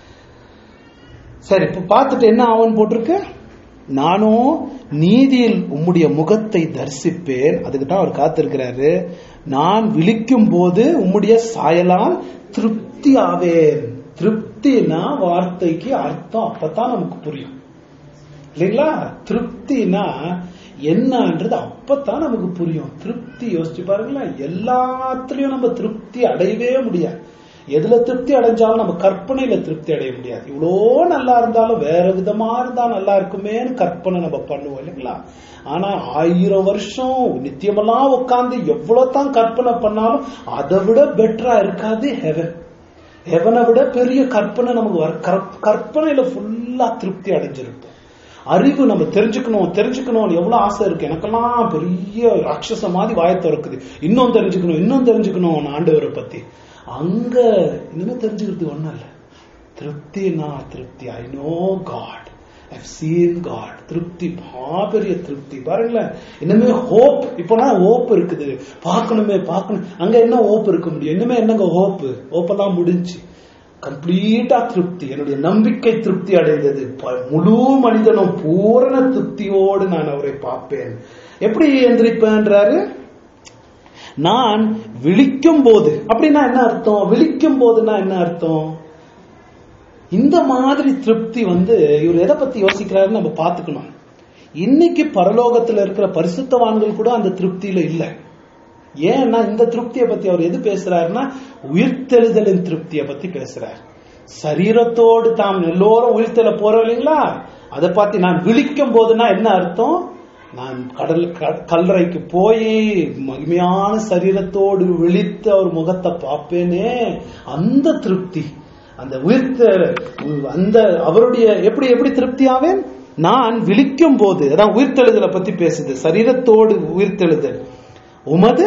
S1: சரி இப்ப பார்த்துட்டு என்ன ஆவன் போட்டிருக்கு நானும் நீதியில் உம்முடைய முகத்தை தரிசிப்பேன் அதுக்கு தான் அவர் காத்திருக்கிறாரு நான் விழிக்கும் போது உம்முடைய சாயலால் திருப்தி ஆவேன் திருப்தினா வார்த்தைக்கு அர்த்தம் அப்பதான் நமக்கு புரியும் இல்லைங்களா திருப்தினா என்னன்றது அப்பதான் நமக்கு புரியும் திருப்தி யோசிச்சு பாருங்களேன் எல்லாத்துலயும் நம்ம திருப்தி அடையவே முடியாது எதுல திருப்தி அடைஞ்சாலும் நம்ம கற்பனையில திருப்தி அடைய முடியாது இவ்வளோ நல்லா இருந்தாலும் வேற விதமா இருந்தா நல்லா இருக்குமேன்னு கற்பனை நம்ம பண்ணுவோம் இல்லைங்களா ஆனா ஆயிரம் வருஷம் நித்தியமெல்லாம் உட்காந்து எவ்வளவு தான் கற்பனை பண்ணாலும் அதை விட பெட்டரா இருக்காது ஹெவன் ஹெவனை விட பெரிய கற்பனை நமக்கு வர கற்ப- கற்பனையில ஃபுல்லா திருப்தி அடைஞ்சிருப்போம் அறிவு நம்ம தெரிஞ்சுக்கணும் தெரிஞ்சுக்கணும்னு எவ்வளவு ஆசை இருக்கு எனக்கெல்லாம் பெரிய ராட்சச மாதிரி வாயை திறக்குது இன்னும் தெரிஞ்சுக்கணும் இன்னும் தெரிஞ்சுக்கணும் ஆண்டவரை பத்தி அங்க இனிமே தெரிஞ்சுக்கிறது ஒண்ணும் இல்ல திருப்தினா திருப்தி I know God I've seen God திருப்தி மாபெரிய திருப்தி பாருங்களேன் இன்னுமே ஹோப் இப்போனா ஹோப் இருக்குது பார்க்கணுமே பார்க்கணும் அங்க என்ன ஹோப் இருக்க முடியும் இன்னுமே என்னங்க ஹோப் ஹோப்பெல்லாம் முடிஞ்சு கம்ப்ளீட்டா திருப்தி என்னுடைய நம்பிக்கை திருப்தி அடைந்தது ப- முழு மனிதனும் பூரண திருப்தியோடு நான் அவரை பார்ப்பேன் எப்படி எந்திரிப்பேன்றாரு நான் விழிக்கும் போது அப்படின்னா என்ன அர்த்தம் விழிக்கும் போதுன்னா என்ன அர்த்தம் இந்த மாதிரி திருப்தி வந்து இவர் எதை பத்தி யோசிக்கிறாருன்னு நம்ம பார்த்துக்கணும் இன்னைக்கு பரலோகத்துல இருக்கிற பரிசுத்தவான்கள் கூட அந்த திருப்தியில இல்லை ஏன்னா இந்த திருப்தியை பத்தி அவர் எது பேசுறாருன்னா உயிர்த்தெழுதலின் திருப்தியை பத்தி பேசுறார் சரீரத்தோடு தாம் எல்லோரும் உயிர்த்தெழ போறோம் இல்லைங்களா அதை பத்தி நான் விழிக்கும் போதுன்னா என்ன அர்த்தம் நான் கடல் க- கல்லறைக்கு போய் மகிமையான சரீரத்தோடு விழித்து அவர் முகத்தை பார்ப்பேனே அந்த திருப்தி அந்த உயிர்த்த அந்த அவருடைய எப்படி எப்படி திருப்தி ஆவேன் நான் விழிக்கும் போது அதான் உயிர்த்தெழுதலை பத்தி பேசுது சரீரத்தோடு உயிர்த்தெழுதல் உமது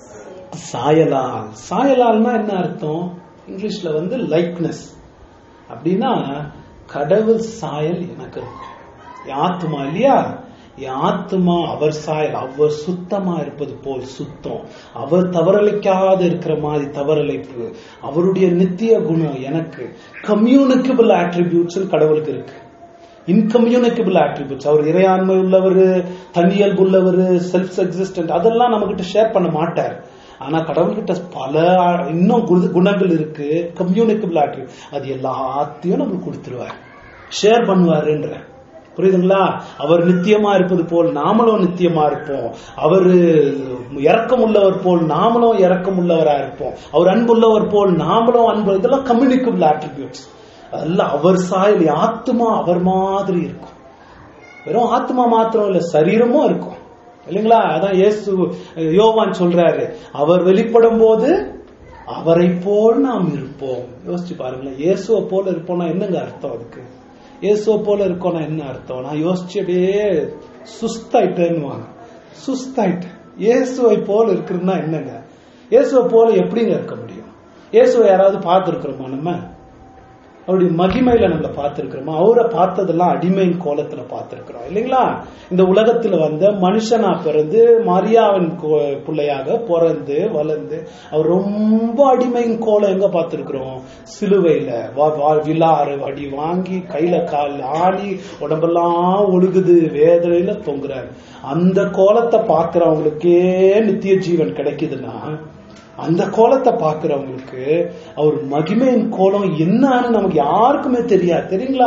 S1: சாயலால் சாயலால்னா என்ன அர்த்தம் இங்கிலீஷ்ல வந்து லைக்னஸ் அப்படின்னா கடவுள் சாயல் எனக்கு இருக்கும் என் ஆத்துமா இல்லையா என் ஆத்துமா அவர் சாயல் அவர் சுத்தமா இருப்பது போல் சுத்தம் அவர் தவறளிக்காத இருக்கிற மாதிரி தவறளிப்பு அவருடைய நித்திய குணம் எனக்கு கம்யூனிகபிள் ஆட்ரிபியூட்ஸ் கடவுளுக்கு இருக்கு இன்கம்யூனிகபிள் ஆட்ரிபியூட்ஸ் அவர் இறையாண்மை உள்ளவர் தன்னியல்பு உள்ளவர் செல்ஃப் எக்ஸிஸ்டன்ட் அதெல்லாம் நம்ம கிட்ட ஷேர் பண்ண மாட்டார் ஆனா கடவுள்கிட்ட பல இன்னும் குண- குணங்கள் இருக்கு கம்யூனிகபிள் ஆட்ரிபியூட் அது எல்லாத்தையும் நம்மளுக்கு கொடுத்துருவார் ஷேர் பண்ணுவாருன்ற புரியுதுங்களா அவர் நித்தியமா இருப்பது போல் நாமளும் நித்தியமா இருப்போம் அவர் இரக்கம் உள்ளவர் போல் நாமளும் இரக்கம் உள்ளவரா இருப்போம் அவர் அன்புள்ளவர் போல் நாமளும் அன்பு இதெல்லாம் கம்யூனிகபிள் ஆட்ரிபியூட்ஸ் அதெல்லாம் அவர் சாயல் ஆத்மா அவர் மாதிரி இருக்கும் வெறும் ஆத்மா மாத்திரம் இல்ல சரீரமும் இருக்கும் இல்லைங்களா அதான் இயேசு யோவான் சொல்றாரு அவர் வெளிப்படும் போது அவரை போல் நாம் இருப்போம் யோசிச்சு பாருங்களேன் இயேசுவை போல இருப்போம்னா என்னங்க அர்த்தம் அதுக்கு இயேசுவை போல இருக்கோம்னா என்ன அர்த்தம் நான் யோசிச்சு அப்படியே சுஸ்தாயிட்டேன்னு சுஸ்தாயிட்டேன் இயேசுவை போல இருக்குதுன்னா என்னங்க இயேசுவை போல எப்படிங்க இருக்க முடியும் இயேசுவை யாராவது பார்த்துருக்கிறோமா நம்ம அவருடைய மகிமையில நம்மள பார்த்திருக்கிறோமா அவரை பார்த்ததெல்லாம் அடிமையின் கோலத்துல பார்த்திருக்கிறோம் இல்லைங்களா இந்த உலகத்துல வந்த மனுஷனா பிறந்து மரியாவின் கோ- பிள்ளையாக பிறந்து வளர்ந்து அவர் ரொம்ப அடிமையின் கோலம் எங்க பார்த்திருக்கிறோம் சிலுவையில வா- வா- விலாறு அடி வாங்கி கையில கால் ஆணி உடம்பெல்லாம் ஒழுகுது வேதனையில தொங்குறாரு அந்த கோலத்தை பார்க்கிறவங்களுக்கே நித்திய ஜீவன் கிடைக்குதுன்னா அந்த கோலத்தை பார்க்கிறவங்களுக்கு அவர் மகிமையின் கோலம் என்னன்னு நமக்கு யாருக்குமே தெரியாது தெரியுங்களா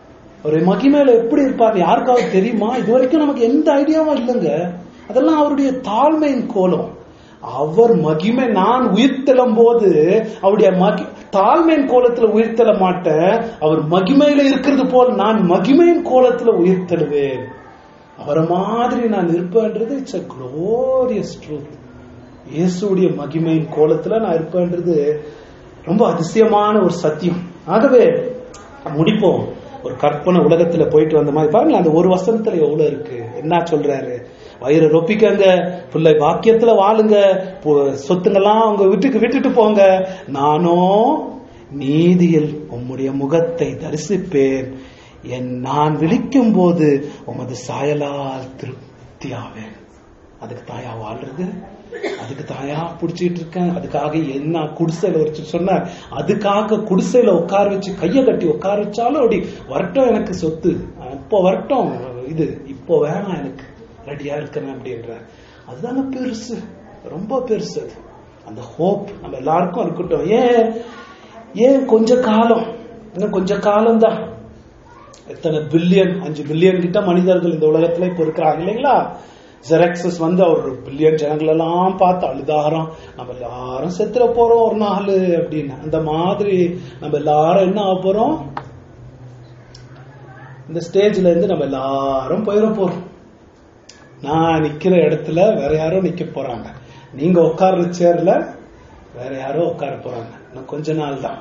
S1: ஒரு மகிமையில எப்படி இருப்பார் யாருக்காவது தெரியுமா இது வரைக்கும் நமக்கு எந்த ஐடியாவும் இல்லைங்க அதெல்லாம் அவருடைய தாழ்மையின் கோலம் அவர் மகிமை நான் உயிர்த்தெழும் போது அவருடைய மகி தாழ்மையின் கோலத்துல உயிர்த்தெழ மாட்டேன் அவர் மகிமையில இருக்கிறது போல் நான் மகிமையின் கோலத்துல உயிர்த்தெழுவேன் அவரை மாதிரி நான் இருப்பேன்றது இட்ஸ் a glorious truth இயேசுடைய மகிமையின் கோலத்துல நான் இருப்பேன்றது ரொம்ப அதிசயமான ஒரு சத்தியம் ஆகவே முடிப்போம் ஒரு கற்பனை உலகத்துல போயிட்டு வந்த மாதிரி பாருங்க அந்த ஒரு வசனத்துல எவ்வளவு இருக்கு என்ன சொல்றாரு வயிறு ரொப்பிக்கங்க பிள்ளை வாக்கியத்துல வாழுங்க பு- சொத்துங்கெல்லாம் உங்க வீட்டுக்கு விட்டுட்டு போங்க நானும் நீதியில் உம்முடைய முகத்தை தரிசிப்பேன் என் நான் விழிக்கும் போது உமது சாயலால் திருப்தியாவேன் அதுக்கு தாயா வாழ்றது அதுக்கு தாயா புடிச்சிட்டு இருக்கேன் அதுக்காக என்ன குடிசையில வச்சு சொன்னார் அதுக்காக குடிசையில உட்கார வச்சு கைய கட்டி உட்கார வச்சாலும் அப்படி வரட்டும் எனக்கு சொத்து இப்போ வரட்டும் இது இப்போ வேணாம் எனக்கு ரெடியா இருக்கிறேன் அப்படின்ற அதுதாங்க பெருசு ரொம்ப பெருசு அது அந்த ஹோப் நம்ம எல்லாருக்கும் இருக்கட்டும் ஏன் ஏன் கொஞ்ச காலம் இன்னும் கொஞ்ச காலம் தான் எத்தனை பில்லியன் அஞ்சு பில்லியன் கிட்ட மனிதர்கள் இந்த உலகத்துல இப்ப இருக்கிறாங்க இல்லைங்களா ஜெராக்சஸ் வந்து அவர் பில்லியன் ஜனங்கள் எல்லாம் பார்த்து அழுதாரம் நம்ம எல்லாரும் செத்துற போறோம் ஒரு நாள் அப்படின்னு அந்த மாதிரி நம்ம எல்லாரும் என்ன ஆக போறோம் இந்த ஸ்டேஜ்ல இருந்து நம்ம எல்லாரும் போயிட போறோம் நான் நிக்கிற இடத்துல வேற யாரோ நிக்க போறாங்க நீங்க உட்கார்ற சேர்ல வேற யாரோ உட்கார போறாங்க இன்னும் கொஞ்ச நாள் தான்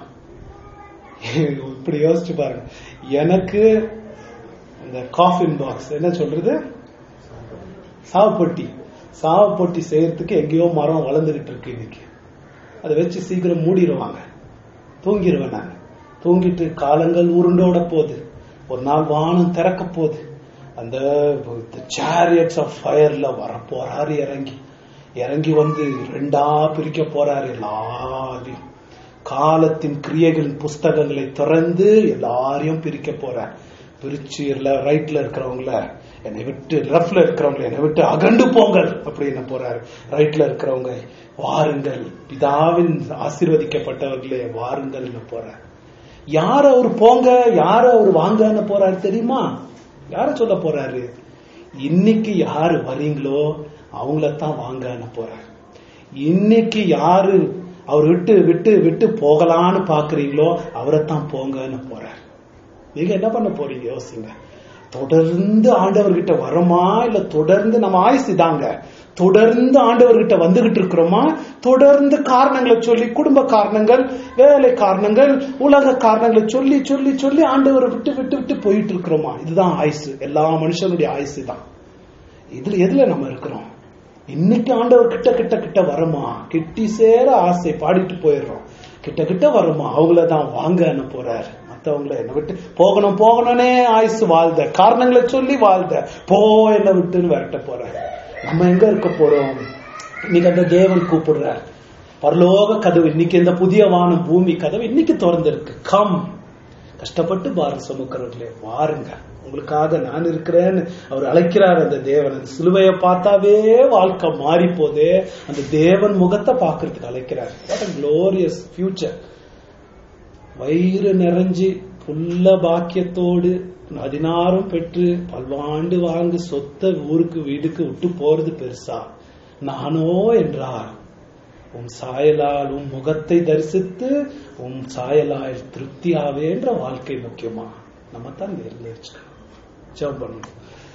S1: இப்படி யோசிச்சு பாருங்க எனக்கு இந்த காஃபின் பாக்ஸ் என்ன சொல்றது சாவுப்பொட்டி சாவுப்பொட்டி செய்யறதுக்கு எங்கேயோ மரம் வளர்ந்துகிட்டு இருக்கு இன்னைக்கு அதை வச்சு சீக்கிரம் மூடிடுவாங்க தூங்கிடுவேன் நான் தூங்கிட்டு காலங்கள் உருண்டோட போகுது ஒரு நாள் வானம் திறக்க போகுது அந்த சேரியட்ஸ் ஆஃப் ஃபயர்ல வர போறாரு இறங்கி இறங்கி வந்து ரெண்டா பிரிக்க போறாரு எல்லாரையும் காலத்தின் கிரியைகளின் புஸ்தகங்களை திறந்து எல்லாரையும் பிரிக்க போறார் பிரிச்சு எல்லாம் ரைட்ல இருக்கிறவங்கள என்னை விட்டு லெஃப்ட்ல இருக்கிறவங்க என்னை விட்டு அகண்டு போங்கள் அப்படின்னு போறாரு ரைட்ல இருக்கிறவங்க வாருங்கள் பிதாவின் ஆசீர்வதிக்கப்பட்டவர்களே வாருங்கள்னு போறார் யார அவர் போங்க யார அவர் வாங்கன்னு போறாரு தெரியுமா யார சொல்ல போறாரு இன்னைக்கு யாரு வரீங்களோ அவங்களத்தான் வாங்கன்னு போறாரு இன்னைக்கு யாரு அவர் விட்டு விட்டு விட்டு போகலான்னு பாக்குறீங்களோ அவரைத்தான் போங்கன்னு போறார் நீங்க என்ன பண்ண போறீங்க யோசிங்க தொடர்ந்து ஆண்டவர்கிட்ட வரோமா இல்ல தொடர்ந்து நம்ம ஆயுசு தாங்க தொடர்ந்து ஆண்டவர்கிட்ட வந்துகிட்டு இருக்கிறோமா தொடர்ந்து காரணங்களை சொல்லி குடும்ப காரணங்கள் வேலை காரணங்கள் உலக காரணங்களை சொல்லி சொல்லி சொல்லி ஆண்டவரை விட்டு விட்டு விட்டு போயிட்டு இருக்கிறோமா இதுதான் ஆயுசு எல்லா மனுஷனுடைய ஆயுசு தான் இதுல எதுல நம்ம இருக்கிறோம் இன்னைக்கு ஆண்டவர் கிட்ட கிட்ட கிட்ட வரமா கிட்டி சேர ஆசை பாடிட்டு போயிடுறோம் கிட்ட கிட்ட வருமா அவங்கள தான் வாங்கன்னு போறாரு மத்தவங்கள என்ன விட்டு போகணும் போகணும்னே ஆயுசு வாழ்ந்த காரணங்களை சொல்லி வாழ்ந்த போ என்ன விட்டுன்னு விரட்ட போறாரு நம்ம எங்க இருக்க போறோம் இன்னைக்கு அந்த தேவன் கூப்பிடுறார் பரலோக கதவு இன்னைக்கு இந்த புதிய வானம் பூமி கதவு இன்னைக்கு திறந்திருக்கு கம் கஷ்டப்பட்டு பாரம் சுமக்கிறவர்களே வாருங்க உங்களுக்காக நான் இருக்கிறேன்னு அவர் அழைக்கிறார் அந்த தேவன் அந்த சிலுவையை பார்த்தாவே வாழ்க்கை மாறி போதே அந்த தேவன் முகத்தை பார்க்கறதுக்கு அழைக்கிறார் குளோரியஸ் ஃபியூச்சர் வயிறு நிறைஞ்சு புல்ல பாக்கியத்தோடு பதினாறும் பெற்று பல்வாண்டு வாங்கு சொத்த ஊருக்கு வீடுக்கு விட்டு போறது பெருசா நானோ என்றார் உம் சாயலால் உம் முகத்தை தரிசித்து உம் சாயலால் திருப்தியாவேன்ற வாழ்க்கை முக்கியமா நம்ம தான் நேர்ந்தரிச்சுக்கணும் ஜெபம் பண்ணணும்